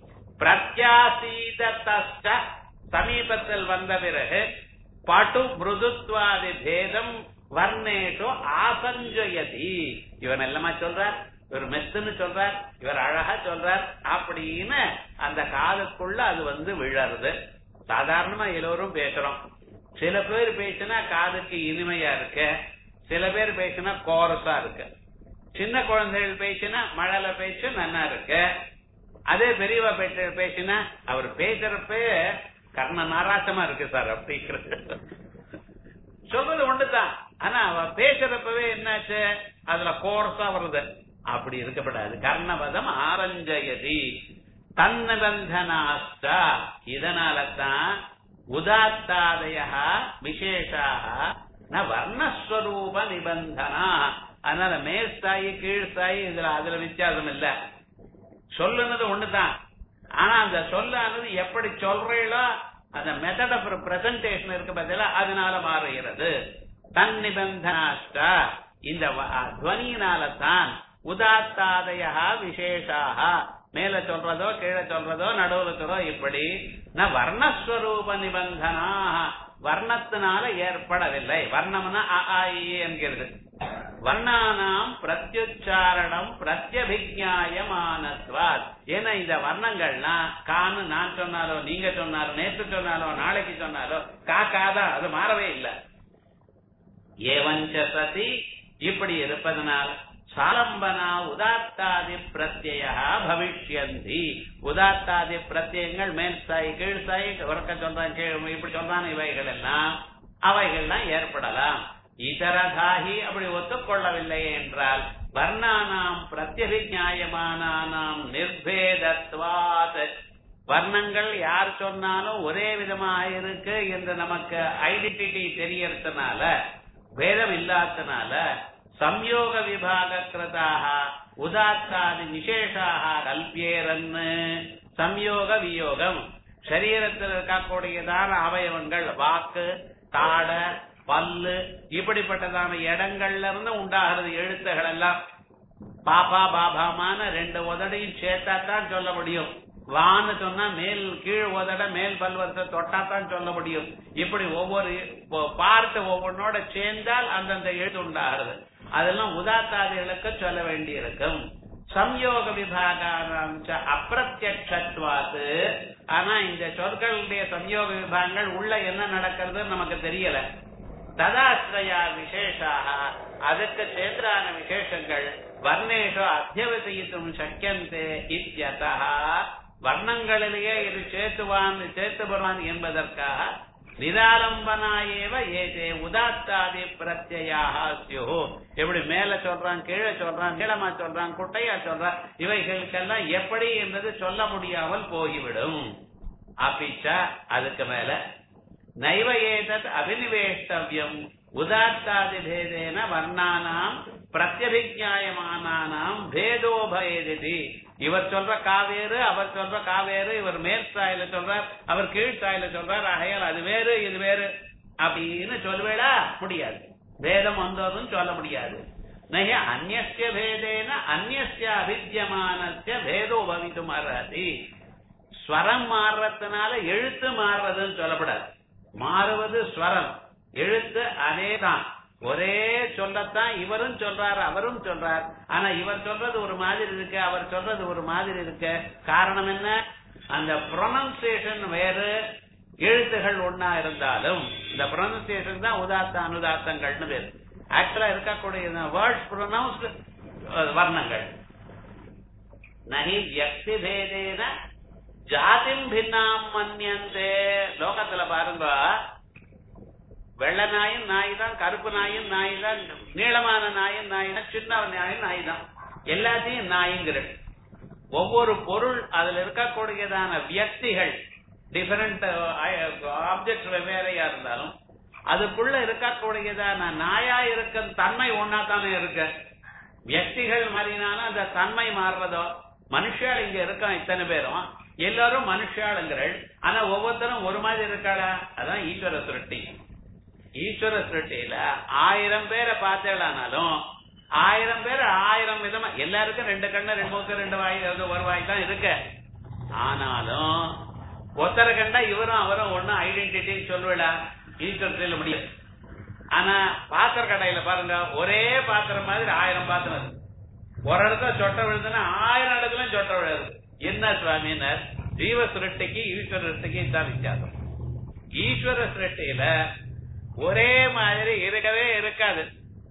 பிரத்யாசீத சமீபத்தில் வந்த பிறகு பட்டு மிருதுத்வாதி பேதம் வர்ணேஷு ஆசஞ்சயதி இவன் எல்லாமா சொல்றார் இவர் மெத்துன்னு சொல்றார் இவர் அழகா சொல்றார் அப்படின்னு அந்த காதுக்குள்ள அது வந்து விழருது சாதாரணமா எல்லோரும் பேசுறோம் சில பேர் பேசினா காதுக்கு இனிமையா இருக்கு சில பேர் பேசினா கோரஸா இருக்கு சின்ன குழந்தைகள் பேசினா மழையில பேச்சு நன்னா இருக்கு அதே பெரியவா பேச பேசினா அவர் பேசுறப்ப கர்ண நாராசமா இருக்கு சார் அப்படிங்கிறது சொல்றது ஒண்ணுதான் ஆனா அவ பேசுறப்பவே என்னாச்சு அதுல கோர்ஸா வருது அப்படி இருக்கப்படாது கர்ணபதம் ஆரஞ்சயதி தன்னிபந்தனாஸ்தா இதனால தான் உதாத்தாதய விசேஷாக ந வர்ணஸ்வரூப நிபந்தனா அதனால மேல் ஸ்தாயி கீழ் ஸ்தாயி இதுல அதுல வித்தியாசம் இல்ல சொல்லுனது ஒண்ணுதான் ஆனா அந்த சொல்லானது எப்படி சொல்றீங்களோ அந்த மெத்தட் ஆஃப் பிரசன்டேஷன் இருக்கு பார்த்தீங்களா அதனால மாறுகிறது தன் நிபந்தனாஷ்டா இந்த துவனியினால தான் உதாத்தாதயா விசேஷாக மேல சொல்றதோ கீழே சொல்றதோ நடுவுல சொல்றதோ இப்படி ந வர்ணஸ்வரூப நிபந்தனா வர்ணத்தினால ஏற்படவில்லை வர்ணம்னா அ ஆ, இ, ஈ என்கிறது வர்ணானாம் பிரத்யுச்சாரணம் பிரத்யபிஜாயமானத்வாத் ஏன்னா இந்த வர்ணங்கள்லாம் கான்னு நான் சொன்னாலோ நீங்க சொன்னாலோ நேற்று சொன்னாலோ நாளைக்கு சொன்னாலோ காக்காதான் அது மாறவே இல்லை ஏவஞ்ச சதி இப்படி இருப்பதனால் சாலம்பனா உதாத்தாதி பிரத்ய பவிஷ்யந்தி உதாத்தாதி பிரத்யங்கள் மேல் சாய் கீழ் சாய் உறக்க சொல்றான் கீழ் இப்படி சொல்றான் இவைகள் எல்லாம் அவைகள்லாம் ஏற்படலாம் இதரதாகி அப்படி ஒத்துக்கொள்ளவில்லை என்றால் வர்ணானாம் பிரத்யபிஜாயமானாம் நிர்பேதத்வாத் வர்ணங்கள் யார் சொன்னாலும் ஒரே விதமாக இருக்கு என்று நமக்கு ஐடென்டிட்டி தெரியறதுனால பேதம் இல்லாதனால சம்யோக விபாக கிருதாக உதாத்தாதி விசேஷாக கல்பியேரன்னு சம்யோக வியோகம் சரீரத்தில் இருக்கக்கூடியதான அவயவங்கள் வாக்கு தாட பல்லு இப்படிப்பட்டதான இடங்கள்ல இருந்து உண்டாகிறது எழுத்துகள் எல்லாம் பாபா பாபாமான ரெண்டு உதடையும் சேர்த்தா தான் சொல்ல முடியும் வான்னு சொன்னா மேல் கீழ் உதட மேல் பல்வரத்தை தொட்டா தான் சொல்ல முடியும் இப்படி ஒவ்வொரு பார்ட் ஒவ்வொன்னோட சேர்ந்தால் அந்தந்த எழுத்து உண்டாகிறது அதெல்லாம் உதாத்தாதிகளுக்கு சொல்ல வேண்டியிருக்கும் சம்யோக விபாகாரம் அப்பிரத்யட்சத்வாத்து ஆனா இந்த சொற்களுடைய சம்யோக விபாகங்கள் உள்ள என்ன நடக்கிறது நமக்கு தெரியல ததாசிரயா விசேஷாக அதுக்கு சேந்திரான விசேஷங்கள் வர்ணேஷு அத்தியவசியித்தும் சக்கியந்தே இத்தியதா வர்ணங்களிலேயே இது சேத்துவான் சேத்து வருவான் என்பதற்காக நிராலம்பனா ஏவ ஏதே உதாத்தாதி பிரத்யாக சியோ எப்படி மேல சொல்றான் கீழே சொல்றான் நீளமா சொல்றான் குட்டையா சொல்றான் இவைகளுக்கெல்லாம் எப்படி என்பது சொல்ல முடியாமல் போய்விடும் அப்பிச்ச அதுக்கு மேல நைவ ஏதத் அபினிவேஷ்டவியம் உதாத்தாதி பேதேன வர்ணானாம் பிரத்யபிஜாயமானானாம் பேதோபயதி இவர் சொல்ற காவேறு அவர் சொல்ற காவேறு இவர் மேற்சாயில சொல்றார் அவர் கீழ்சாயில சொல்றார் ஆகையால் அது வேறு இது வேறு அப்படின்னு சொல்வேடா முடியாது வேதம் வந்ததும் சொல்ல முடியாது நகை அந்நிய பேதேன அந்நிய அபித்தியமானஸ்ய பேதோ பவித்தும் அர்ஹதி ஸ்வரம் மாறுறதுனால எழுத்து மாறுறதுன்னு சொல்லப்படாது மாறுவது ஸ்வரம் எழுத்து அதேதான் ஒரே சொல்லத்தான் இவரும் சொல்றாரு அவரும் சொல்றார் ஆனா இவர் சொல்றது ஒரு மாதிரி இருக்கு அவர் சொல்றது ஒரு மாதிரி இருக்கு காரணம் என்ன அந்த ப்ரொனன்சியேஷன் வேறு எழுத்துகள் ஒன்னா இருந்தாலும் இந்த ப்ரொனன்சியேஷன் தான் உதாத்த அனுதாத்தங்கள்னு பேரு ஆக்சுவலா இருக்கக்கூடிய வேர்ட்ஸ் ப்ரொனவுன்ஸ்டு வர்ணங்கள் நகி வியக்தி பேதேன ஜாதிம் பின்னாம் மன்யந்தே லோகத்துல பாருங்க வெள்ள நாயும் நாய் தான் கருப்பு நாயும் நாய் தான் நீளமான நாயும் நாய் தான் சின்ன நாயும் நாய் தான் எல்லாத்தையும் நாய்ங்கிற ஒவ்வொரு பொருள் அதுல இருக்கக்கூடியதான வியக்திகள் டிஃபரெண்ட் ஆப்ஜெக்ட் வெவ்வேறையா இருந்தாலும் அதுக்குள்ள இருக்கக்கூடியதான நாயா இருக்கும் தன்மை ஒன்னா தானே இருக்கு வியக்திகள் மாறினாலும் அந்த தன்மை மாறுறதோ மனுஷால் இங்க இருக்கான் இத்தனை பேரும் எல்லாரும் மனுஷாளுங்கிறள் ஆனா ஒவ்வொருத்தரும் ஒரு மாதிரி இருக்காளா அதான் ஈஸ்வர சுருட்டி ஈஸ்வர சிருஷ்டியில ஆயிரம் பேரை பார்த்தேளானாலும் ஆயிரம் பேர் ஆயிரம் விதமா எல்லாருக்கும் ரெண்டு கண்ணு ரெண்டு மூக்கு ரெண்டு வாய் ஒரு வாய் தான் இருக்கு ஆனாலும் ஒருத்தரை கண்டா இவரும் அவரும் ஒன்னும் ஐடென்டிட்டின்னு சொல்லுவிடா ஈஸ்வரத்தில முடியாது ஆனா பாத்திர கடையில பாருங்க ஒரே பாத்திரம் மாதிரி ஆயிரம் பாத்திரம் இருக்கு ஒரு இடத்துல சொட்ட விழுதுன்னா ஆயிரம் இடத்துல சொட்ட விழுது என்ன சுவாமினர் ஜீவ சிருஷ்டிக்கு ஈஸ்வர சிருஷ்டிக்கு தான் வித்தியாசம் ஈஸ்வர சிருஷ்டியில ஒரே மாதிரி இருக்கவே இருக்காது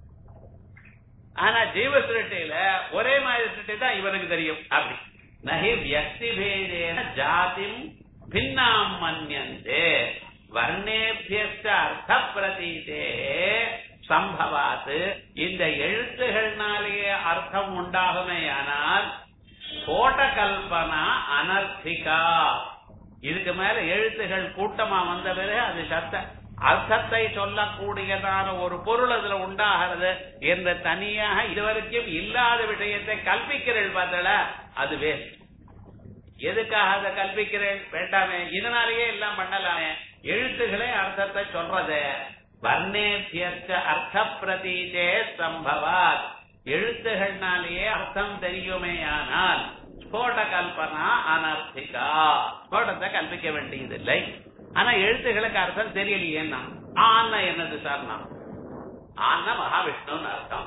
ஆனா ஜீவ சிருஷ்டியில ஒரே மாதிரி சிருஷ்டி தான் இவனுக்கு தெரியும் அப்படி நகி வியக்தி பேதேன ஜாதிம் பின்னாம் மன்யந்தே வர்ணேபியஸ்ட அர்த்த பிரதீதே சம்பவாத்து இந்த எழுத்துகள்னாலேயே அர்த்தம் உண்டாகுமேயானால் கோட்ட கல்பனா அனர்த்திகா இதுக்கு மேல எழுத்துகள் கூட்டமா வந்த பிறகு அது சத்த அர்த்தத்தை சொல்லக்கூடியதான ஒரு பொருள் அதுல உண்டாகிறது என்ற தனியாக இதுவரைக்கும் இல்லாத விஷயத்தை கல்பிக்கிறேன் பார்த்தல அது வேஸ்ட் எதுக்காக அதை கல்பிக்கிறேன் வேண்டாமே இதனாலேயே எல்லாம் பண்ணலாமே எழுத்துக்களே அர்த்தத்தை சொல்றது வர்ணேபியஸ்ட அர்த்த பிரதீதே சம்பவாத் எழுத்துகள்னாலேயே அர்த்தம் தெரியுமே ஆனால் ஸ்போட கல்பனா அனர்த்திகா ஸ்போடத்தை கல்பிக்க வேண்டியதில்லை ஆனா எழுத்துகளுக்கு அர்த்தம் தெரியலையேன்னா ஆன்னா என்னது சார்னா ஆன்னா மகாவிஷ்ணுன்னு அர்த்தம்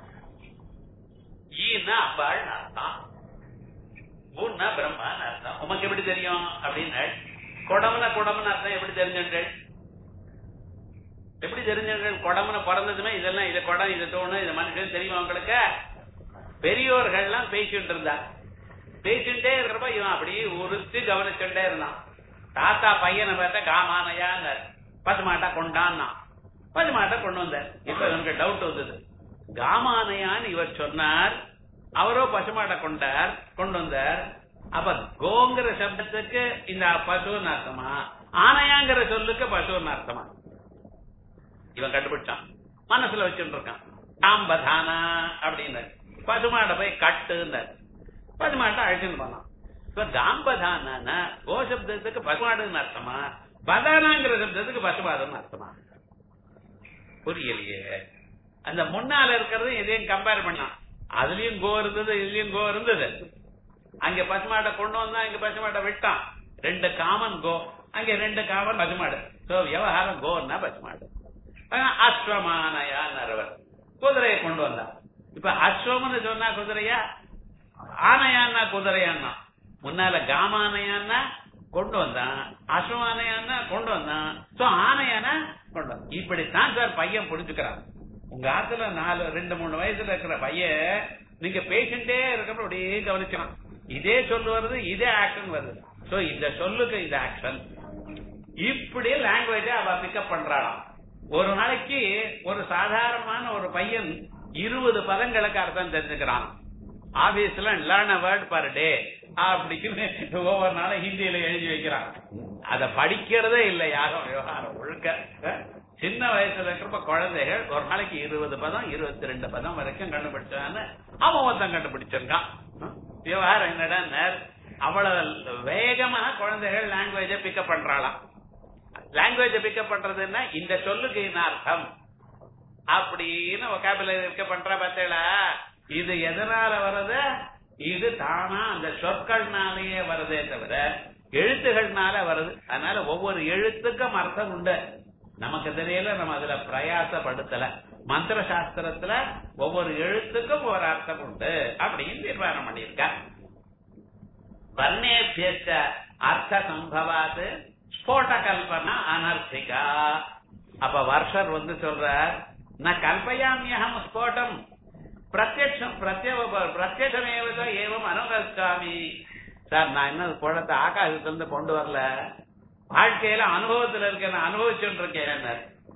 ஈன்னா அம்பாள்னு அர்த்தம் ஊன்னா பிரம்மான்னு அர்த்தம் உமக்கு எப்படி தெரியும் அப்படின்னு குடம்னா குடம்னு அர்த்தம் எப்படி தெரிஞ்சுங்கள் எப்படி தெரிஞ்சுங்கள் குடம்னு பிறந்ததுமே இதெல்லாம் இது குடம் இது தோணு இது மனுஷன் தெரியுமா உங்களுக்கு பெரியோர்கள்லாம் பேசிட்டு இருந்தா பேசிட்டே இருக்கிறப்ப இவன் அப்படியே உறுத்து கவனிச்சுட்டே இருந்தான் தாத்தா பையனை பார்த்தா காமானையான்னு பசுமாட்டா கொண்டான்னா பசுமாட்டா கொண்டு வந்தார் இப்ப இவனுக்கு டவுட் வந்தது காமானையான்னு இவர் சொன்னார் அவரோ பசுமாட்டை கொண்டார் கொண்டு வந்தார் அப்ப கோங்கிற சப்தத்துக்கு இந்த பசுன்னு அர்த்தமா ஆனையாங்கிற சொல்லுக்கு பசுன்னு அர்த்தமா இவன் கண்டுபிடிச்சான் மனசுல வச்சுட்டு இருக்கான் தாம்பதானா அப்படின்னு பசுமாட்டை போய் கட்டுன்னார் பசுமாட்டை அழைச்சுன்னு போனான் இப்ப தாம்பதானா கோ சப்தத்துக்கு பசுமாடுன்னு அர்த்தமா பதானாங்கிற சப்தத்துக்கு பசுமாடுன்னு அர்த்தமா புரியலையே அந்த முன்னால இருக்கிறது இதையும் கம்பேர் பண்ணான் அதுலயும் கோ இருந்தது இதுலயும் கோ இருந்தது அங்க பசுமாட்டை கொண்டு வந்தா இங்க பசுமாட்டை விட்டான் ரெண்டு காமன் கோ அங்க ரெண்டு காமன் பசுமாடு சோ விவகாரம் கோன்னா பசுமாடு அஸ்வமானயான்னு குதிரையை கொண்டு வந்தா இப்ப அஸ்வம்னு சொன்னா குதிரையா ஆனையான்னா குதிரையான்னா முன்னால காமானையான்னா கொண்டு வந்தான் அஸ்வமானையான்னா கொண்டு வந்தான் சோ ஆனையானா கொண்டு வா. இப்படித்தான் சார் பையன் புரிஞ்சுக்கிறான் உங்க ஆத்துல நாலு ரெண்டு மூணு வயசுல இருக்கிற பையன் நீங்க பேசிட்டே இருக்கப்ப அப்படியே கவனிக்கலாம் இதே சொல்லு வருது இதே ஆக்ஷன் வருது சோ இந்த சொல்லுக்கு இந்த ஆக்ஷன் இப்படி லாங்குவேஜ அவ பிக்கப் பண்றாளாம் ஒரு நாளைக்கு ஒரு சாதாரணமான ஒரு பையன் இருபது பதங்களுக்கு அர்த்தம் தெரிஞ்சுக்கிறான் ஆபீஸ்ல லேர்ன் வேர்ட் பர் டே அப்படின்னு ஒவ்வொரு நாளும் ஹிந்தியில எழுதி வைக்கிறான் அத படிக்கிறதே இல்லை யாரும் விவகாரம் ஒழுக்க அஹ், சின்ன வயசுல இருக்கிறப்ப குழந்தைகள் ஒரு நாளைக்கு இருபது பதம் இருபத்தி ரெண்டு பதம் வரைக்கும் கண்டுபிடிச்சான்னு அவன் ஒருத்தன் கண்டுபிடிச்சிருக்கான் அஹ், விவகாரம் என்னடா அவ்வளவு வேகமா குழந்தைகள் லாங்குவேஜ பிக்கப் பண்றாளாம் லாங்குவேஜ பிக்கப் பண்றதுன்னா இந்த சொல்லுக்கு என்ன அர்த்தம் அப்படின்னு ஒகாபுலரி இருக்க பண்ற பார்த்தீங்களா இது எதனால வருது இது தானா அந்த சொற்கள்னாலேயே வருதே தவிர எழுத்துகள்னால வருது அதனால ஒவ்வொரு எழுத்துக்கும் அர்த்தம் உண்டு நமக்கு தெரியல நம்ம அதுல பிரயாசப்படுத்தல மந்திர சாஸ்திரத்துல ஒவ்வொரு எழுத்துக்கும் ஒரு அர்த்தம் உண்டு அப்படின்னு தீர்மானம் பண்ணியிருக்கா வர்ணேபியச்ச அர்த்த சம்பவாத் ஸ்போட கல்பனா அனர்த்திகா அப்ப வருஷர் வந்து சொல்றார் நான் கல்பயாமியகம் ஸ்போட்டம் பிரத்யட்சம் பிரத்யவ பிரத்யட்சமேவத ஏவம் அனுகரிச்சாமி சார் நான் என்ன குழந்தை ஆகாசத்திலிருந்து கொண்டு வரல வாழ்க்கையில அனுபவத்துல இருக்க நான் அனுபவிச்சுட்டு இருக்கேன்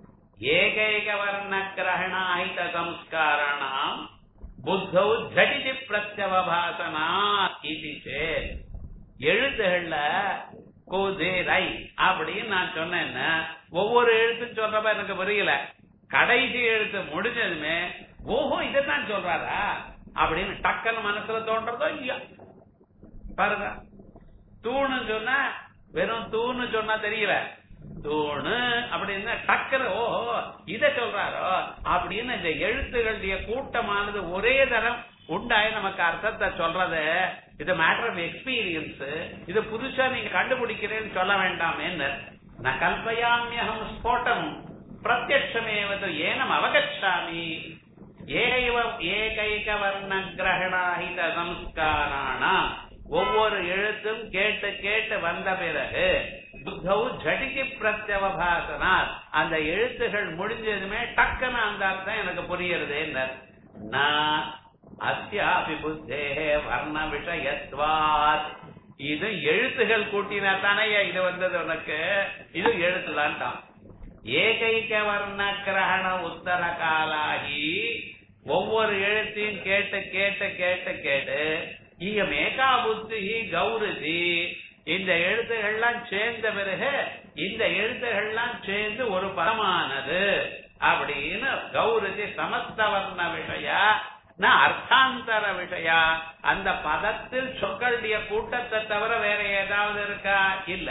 ஏகைக வர்ண கிரகணாஹித சம்ஸ்காரணாம் புத்தௌ ஜடிதி பிரத்யவபாசனா இது சேத் எழுத்துகள்ல கோதே ரை அப்படின்னு நான் சொன்னேன்னா ஒவ்வொரு எழுத்தும் சொல்றப்ப எனக்கு புரியல கடைசி எழுத்து முடிஞ்சதுமே ஓஹோ இதைத்தான் சொல்றாரா அப்படின்னு டக்குன்னு மனசுல தோன்றதோ இல்லையா பாருங்க தூணு சொன்னா வெறும் தூணு சொன்னா தெரியல தூணு அப்படின்னு டக்குன்னு ஓஹோ இத சொல்றாரோ அப்படின்னு இந்த எழுத்துகளுடைய கூட்டமானது ஒரே தரம் உண்டாய் நமக்கு அர்த்தத்தை சொல்றது இது மேட்டர் ஆஃப் எக்ஸ்பீரியன்ஸ் இது புதுசா நீங்க கண்டுபிடிக்கிறேன்னு சொல்ல வேண்டாமே ந கல்பயாமியகம் ஸ்போட்டம் பிரத்யட்சமேவது ஏனம் அவகச்சாமி ஏகைவ ஏகைக வர்ண கிரகணாஹித சம்ஸ்காரானா ஒவ்வொரு எழுத்தும் கேட்டு கேட்டு வந்த பிறகு புத்தௌ ஜடிக்கு பிரத்யவபாசனார் அந்த எழுத்துகள் முடிஞ்சதுமே டக்குன்னு அந்த அர்த்தம் எனக்கு புரியுறது நான் அத்தியாபி புத்தே வர்ண விஷயத்வாத் இது எழுத்துகள் கூட்டினா தானே இது வந்தது உனக்கு இது எழுத்துலான்ட்டான் ஏகைக வர்ண கிரகண உத்தர காலாகி ஒவ்வொரு எழுத்தையும் கேட்டு கேட்டு கேட்டு கேட்டு இங்க மேகா புத்தி கௌரதி இந்த எழுத்துகள்லாம் சேர்ந்த பிறகு இந்த எழுத்துகள்லாம் சேர்ந்து ஒரு பதமானது அப்படின்னு கௌரதி சமஸ்த வர்ண விஷயா நான் அர்த்தாந்தர விஷயா அந்த பதத்தில் சொற்களுடைய கூட்டத்தை தவிர வேற ஏதாவது இருக்கா இல்ல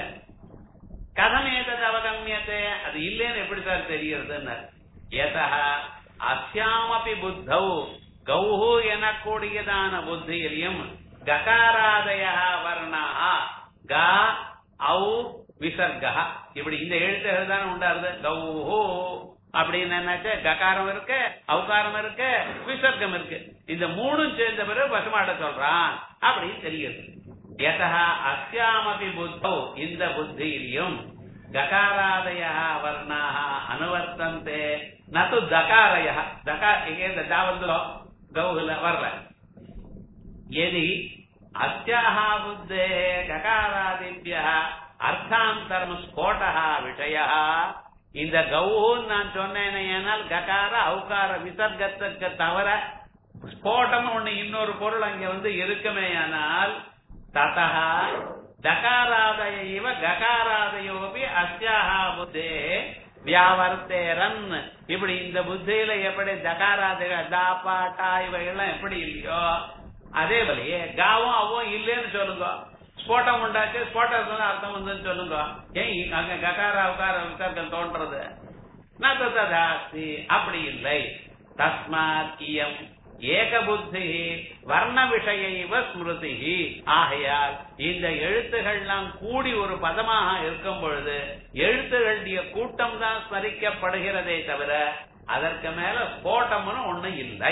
கதம் ஏதது அவகமியத்தை அது இல்லைன்னு எப்படி சார் தெரிகிறதுன்னு எதா அஸ்யாமபி புத்தௌ கௌஹு எனக்கூடியதான புத்தியிலையும் ககாராதய வர்ணா க ஔ விசர்கா இப்படி இந்த எழுத்துகள் தானே உண்டாருது கௌஹு அப்படின்னு என்னாச்சு ககாரம் இருக்கு அவுகாரம் இருக்கு விசர்க்கம் இருக்கு இந்த மூணும் சேர்ந்த பிறகு பசுமாட சொல்றான் அப்படின்னு தெரியுது யதா அஸ்யாமபி புத்தௌ இந்த புத்தியிலையும் ககாராதய வர்ணாக அனுவர்த்தந்தே நது தகாரய தகா இங்க இந்த தா வந்து கௌஹுல வரல எதி அஸ்யாஹ புத்தே ககாராதிபிய அர்த்தாந்தரம் ஸ்போட்டா விஷய இந்த கௌஹுன்னு நான் சொன்னேன் ஏனால் ககார அவுகார விசர்க்கத்துக்கு தவிர ஸ்போட்டம் ஒண்ணு இன்னொரு பொருள் அங்க வந்து இருக்குமேயானால் ததா தகாராதய இவ ககாராதயோபி அஸ்யாஹா புத்தே வியாவர்த்தேரன் இப்படி இந்த புத்தியில எப்படி தகாராதக தா பா டா இவைகள்லாம் எப்படி இல்லையோ அதே போலயே காவும் அவும் இல்லைன்னு சொல்லுங்க ஸ்போட்டம் உண்டாச்சு ஸ்போட்டம் அர்த்தம் வந்துன்னு சொல்லுங்க ஏன் அங்க ககார அவகார விசர்க்கம் தோன்றது நதாஸ்தி அப்படி இல்லை தஸ்மாத் இயம் ஏக புத்தி வர்ண விஷயைவ ஸ்மிருதி ஆகையால் இந்த எழுத்துகள்லாம் கூடி ஒரு பதமாக இருக்கும் பொழுது எழுத்துகளுடைய கூட்டம் தான் ஸ்மரிக்கப்படுகிறதே தவிர அதற்கு மேல ஸ்போட்டம்னு ஒண்ணு இல்லை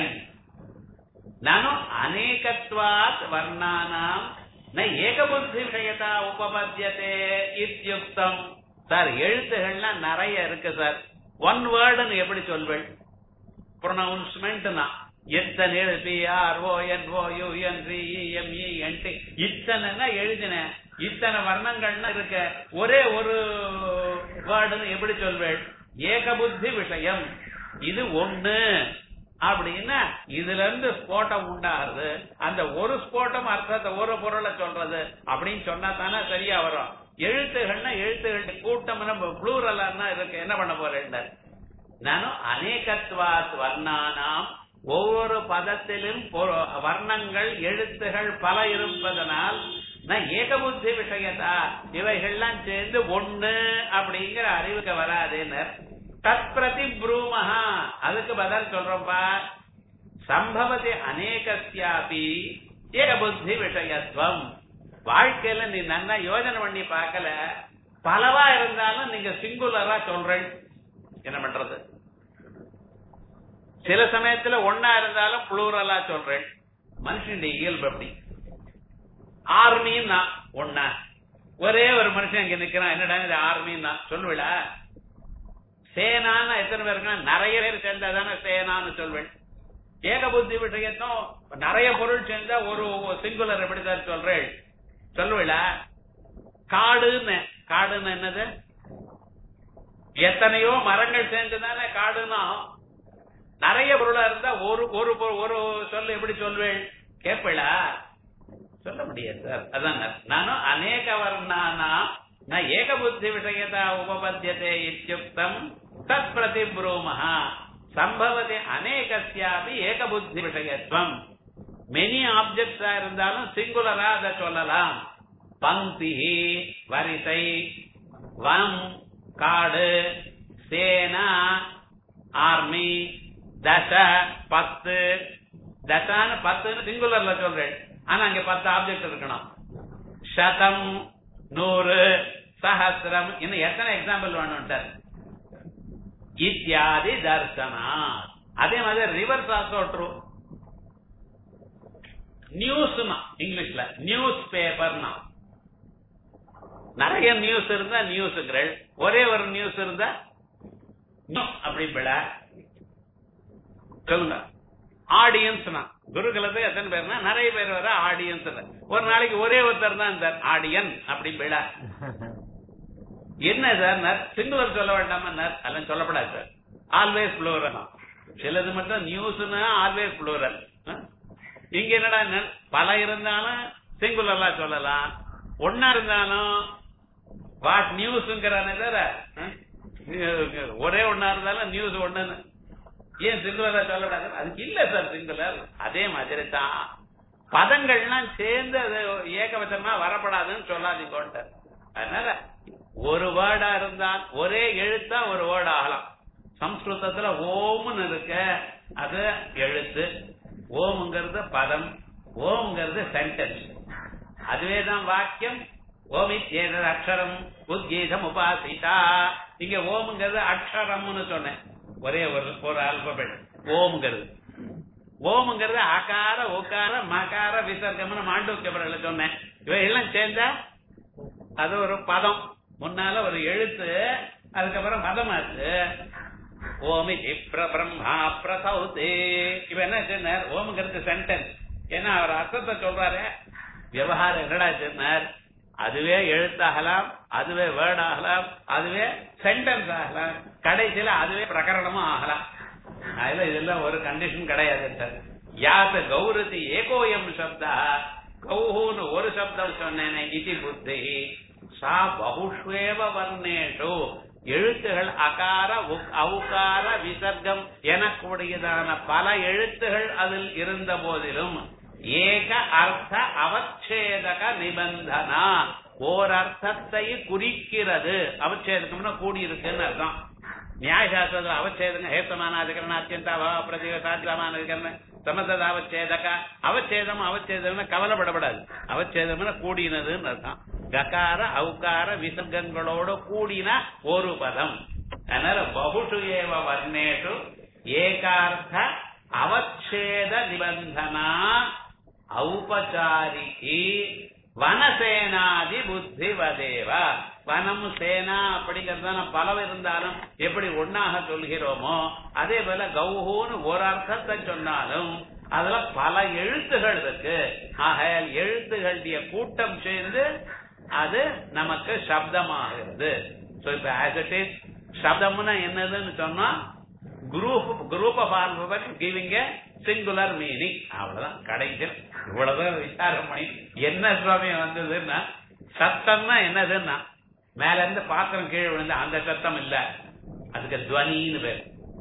நானும் அநேகத்வாத் வர்ணானாம் ந ஏகபுத்தி விஷயத்தா உபபத்தியதே இத்தியுக்தம் சார் எழுத்துகள்லாம் நிறைய இருக்கு சார் ஒன் வேர்டுன்னு எப்படி சொல்வேள் ப்ரொனவுன்ஸ்மெண்ட்னா எத்தனை P R O N O U N ரி எம் இ என் டி இத்தனைன்னா எழுதினேன் இத்தனை வர்ணங்கள்னா இருக்க ஒரே ஒரு வேர்டுன்னு எப்படி சொல்வேள் ஏகபுத்தி விஷயம் இது ஒண்ணு அப்படின்னா இதுல இருந்து ஸ்போட்டம் உண்டாகுது அந்த ஒரு ஸ்போட்டம் அர்த்தத்தை ஒரு பொருளை சொல்றது அப்படின்னு சொன்னா தானே சரியா வரும் எழுத்துகள்னா எழுத்துகள் கூட்டம் ப்ளூரலா இருக்கு என்ன பண்ண போறேன் நானும் அநேகத்வாத் வர்ணானாம் ஒவ்வொரு பதத்திலும் பொ- வர்ணங்கள் எழுத்துகள் பல இருப்பதனால் நான் ஏகபுத்தி விஷயத்தா இவைகள்லாம் சேர்ந்து ஒண்ணு அப்படிங்கிற அறிவுக்கு வராதுன்னு தத் பிரதி ப்ரூமஹா அதுக்கு பதில் சொல்றோம்ப்பா சம்பவதி அநேகஸ்யாபி ஏகபுத்தி விஷயத்துவம் வாழ்க்கையில நீ நல்லா யோஜனை பண்ணி பார்க்கல பலவா இருந்தாலும் நீங்க சிங்குலரா சொல்றேன் என்ன பண்றது சில சமயத்துல ஒன்னா இருந்தாலும் புளூரலா சொல்றேன் மனுஷனுடைய இயல்பு அப்படி ஆர்மின்னா ஒன்னா ஒரே ஒரு மனுஷன் இங்க நிக்கிறான் என்னடா இது ஆர்மின்னா சொல்லுவிடா சேனான்னு எத்தனை பேர் இருக்கா நிறைய பேர் சேர்ந்தாதானே சேனான்னு சொல்வேன் ஏகபுத்தி விஷயத்தும் நிறைய பொருள் சேர்ந்தா ஒரு சிங்குலர் எப்படிதான் சொல்றேன் சொல்லுவிடா காடுன்னு காடுன்னு என்னது எத்தனையோ மரங்கள் சேர்ந்துதானே காடுனா நிறைய பொருளா இருந்தா ஒரு ஒரு பொ- ஒரு சொல்ல எப்படி சொல்வேன் கேட்பீளா சொல்ல முடியாது சார் அதான் நானும் அநேக வர்ணானா ந ஏகபுத்தி விஷயதா உபபத்தியதே இத்தியுக்தம் தத் பிரதி ப்ரூமஹா சம்பவதி அநேகஸ்யாபி ஏகபுத்தி விஷயத்துவம் மெனி ஆப்ஜெக்ட்ஸா இருந்தாலும் சிங்குலரா அதை சொல்லலாம் பங்கி வரிசை வனம் காடு சேனா ஆர்மி தச பத்து தசான்னு பத்துன்னு சிங்குலர்ல சொல்றேன் ஆனா அங்க பத்து ஆப்ஜெக்ட் இருக்கணும் சதம் நூறு சஹசிரம் இன்னும் எத்தனை எக்ஸாம்பிள் வேணும்ட்டார் இத்தியாதி தர்சனா அதே மாதிரி ரிவர்ஸ் ஆல்சோ ட்ரூ நியூஸ்னா இங்கிலீஷ்ல நியூஸ் பேப்பர்னா நிறைய நியூஸ் இருந்தா நியூஸ்ங்கிறள் ஒரே ஒரு நியூஸ் இருந்தா no அப்படி பிழ சொல்லுங்க ஆடியன்ஸ்னா குருகுலத்துக்கு எத்தனை பேர்னா நிறைய பேர் வர ஆடியன்ஸ் ஒரு நாளைக்கு ஒரே ஒருத்தர் தான் சார் ஆடியன் அப்படி பிழ என்ன சார் சிங்குலர் சொல்ல வேண்டாமா நர் அதெல்லாம் சொல்லப்படாது சார் ஆல்வேஸ் ப்ளூரல் சிலது மட்டும் நியூஸ்னா ஆல்வேஸ் ப்ளூரல் இங்க என்னடா நர் பல இருந்தாலும் சிங்குலர்லா சொல்லலாம் ஒன்னா இருந்தாலும் வாட் நியூஸ்ங்கிறானே தவிர அஹ், ஒரே ஒன்னா இருந்தாலும் நியூஸ் ஒண்ணுன்னு ஏன் சிங்குலரா சொல்லக்கூடாது அதுக்கு இல்ல சார் சிங்குலர் அதே மாதிரி தான் பதங்கள்லாம் சேர்ந்து அது ஏகவசமா வரப்படாதுன்னு சொல்லாதீங்க அதனால ஒரு வேர்டா இருந்தால் ஒரே எழுத்தா ஒரு வேர்டு ஆகலாம் சம்ஸ்கிருதத்துல ஓம்னு இருக்க அது எழுத்து ஓம்ங்கிறது பதம் ஓம்ங்கிறது சென்டென்ஸ் அதுவே தான் வாக்கியம் ஓமி ஏதது அக்ஷரம் உத்கீதம் உபாசிதா இங்க ஓம்ங்கிறது அக்ஷரம்னு சொன்னேன் ஒரே ஒரு ஒரு ஆல்பபெட் ஓம்ங்கிறது ஓம்ங்கிறது அகார உகார மகார விசர்க்கம்னு மாண்டூக்கியபுரல சொன்னேன் இவை எல்லாம் சேர்ந்தா அது ஒரு பதம் முன்னால ஒரு எழுத்து அதுக்கப்புறம் பதம் ஆச்சு ஓமி திப்ர பிரம்மா பிரசௌதே இப்ப என்ன சொன்னார் ஓம்ங்கிறது சென்டென்ஸ் ஏன்னா அவர் அர்த்தத்தை சொல்றாரு விவகாரம் என்னடா சொன்னார் அதுவே எழுத்தாகலாம் அதுவே வேர்ட் ஆகலாம் அதுவே சென்டென்ஸ் ஆகலாம் கடைசியில அதுவே பிரகரணமும் ஆகலாம் அதுல இதெல்லாம் ஒரு கண்டிஷன் கிடையாது சார் யாத்த கௌரதி ஏகோயம் சப்தா கௌஹூன்னு ஒரு சப்தம் சொன்னேனே இதி புத்தி சா பகுஷ்வேவ வர்ணேஷு எழுத்துகள் அகார உக்- அவுகார விசர்க்கம் எனக்கூடியதான பல எழுத்துகள் அதில் இருந்த போதிலும் ஏக அர்த்த அவச்சேதக நிபந்தனா ஓர் அர்த்தத்தை குறிக்கிறது அவச்சேதகம்னா கூடியிருக்குன்னு அர்த்தம் ನ್ಯಾಯಶಾಸ್ತ್ರದ ಅವಚ್ಛೇದನ ಹೇತಮಾನಾಧಿಕರಣ ಅತ್ಯಂತ ಅಭಾವ ಪ್ರತಿಭ ಸಾಧ್ಯಮಾನಾಧಿಕರಣ ಸಮತದ ಅವಚ್ಛೇದಕ அவச்சேதம் அவச்சேதம் கவலைப்படப்படாது அவச்சேதம்னா கூடினதுன்னு அர்த்தம் ககார அவுகார விசர்க்கங்களோடு கூடின ஒரு பதம் அதனால பகுஷு ஏவ வர்ணேஷு ஏகார்த்த அவச்சேத நிபந்தனா ஔபச்சாரிகி வனசேனாதி புத்தி வதேவா வனம் சேனா அப்படிங்கறத பலம் இருந்தாலும் எப்படி ஒன்னாக சொல்கிறோமோ அதே போல கௌஹூன்னு ஒரு அர்த்தத்தை சொன்னாலும் அதுல பல எழுத்துகள் இருக்கு ஆகையால் எழுத்துகளுடைய கூட்டம் சேர்ந்து அது நமக்கு சப்தமாகிறது சோ இப்ப ஆஸ் இட் இஸ் சப்தம்னா என்னதுன்னு சொன்னா group group of alphabet giving a singular meaning அவ்வளவுதான் கடைசியில் இவ்வளவுதான் விசாரம் பண்ணி என்ன சுவாமி வந்ததுன்னா சத்தம்னா என்னதுன்னா மேல இருந்து பாத்திரம் கீழே விழுந்து அந்த சத்தம் இல்ல அதுக்கு துவனின்னு பேர்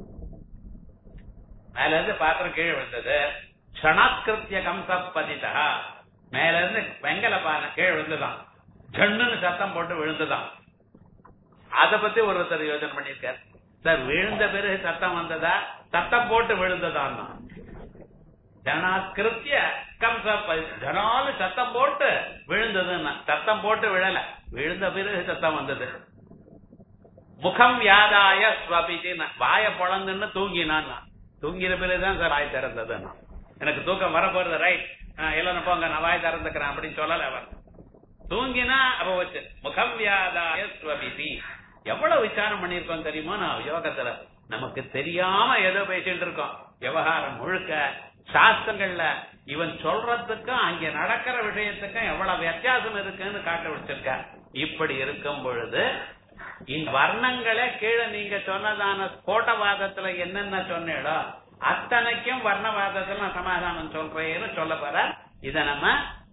மேல இருந்து பாத்திரம் கீழே விழுந்தது க்ஷணாக்கிருத்திய கம்சப்பதிதா மேல இருந்து வெங்கல பானை கீழே விழுந்துதான் ஜன்னுன்னு சத்தம் போட்டு விழுந்துதான் அத பத்தி ஒருத்தர் யோசனை பண்ணிருக்கார் சார் விழுந்த பிறகு சத்தம் வந்ததா சத்தம் போட்டு விழுந்ததான் ஜனாக்கிருத்திய கம்ச ஜனாலு சத்தம் போட்டு விழுந்ததுன்னா சத்தம் போட்டு விழல விழுந்த பிறகு சத்தம் வந்தது முகம் வியாதாய ஸ்வபிதின்னு வாய பொழந்துன்னு தூங்கினான் தூங்கின பிறகுதான் சார் வாய் திறந்தது எனக்கு தூக்கம் வர போறது ரைட் எல்லாரும் போங்க நான் வாய் திறந்துக்கிறேன் அப்படின்னு சொல்லல அவர் தூங்கினா அப்ப வச்சு முகம் வியாதாய ஸ்வபிதி எவ்வளவு விசாரம் பண்ணிருக்கோம் தெரியுமா நான் யோகத்துல நமக்கு தெரியாம ஏதோ பேசிட்டு இருக்கோம் விவகாரம் முழுக்க சாஸ்திரங்கள்ல இவன் சொல்றதுக்கும் அங்க நடக்கிற விஷயத்துக்கும் எவ்வளவு வித்தியாசம் இருக்குன்னு காட்ட வச்சிருக்க இப்படி இருக்கும் பொழுது இந்த வர்ணங்களே கீழே நீங்க சொன்னதான கோட்டவாதத்துல என்னென்ன சொன்னீடோ அத்தனைக்கும் வர்ணவாதத்துல நான் சமாதானம் சொல்றேன்னு சொல்ல போற இத நம்ம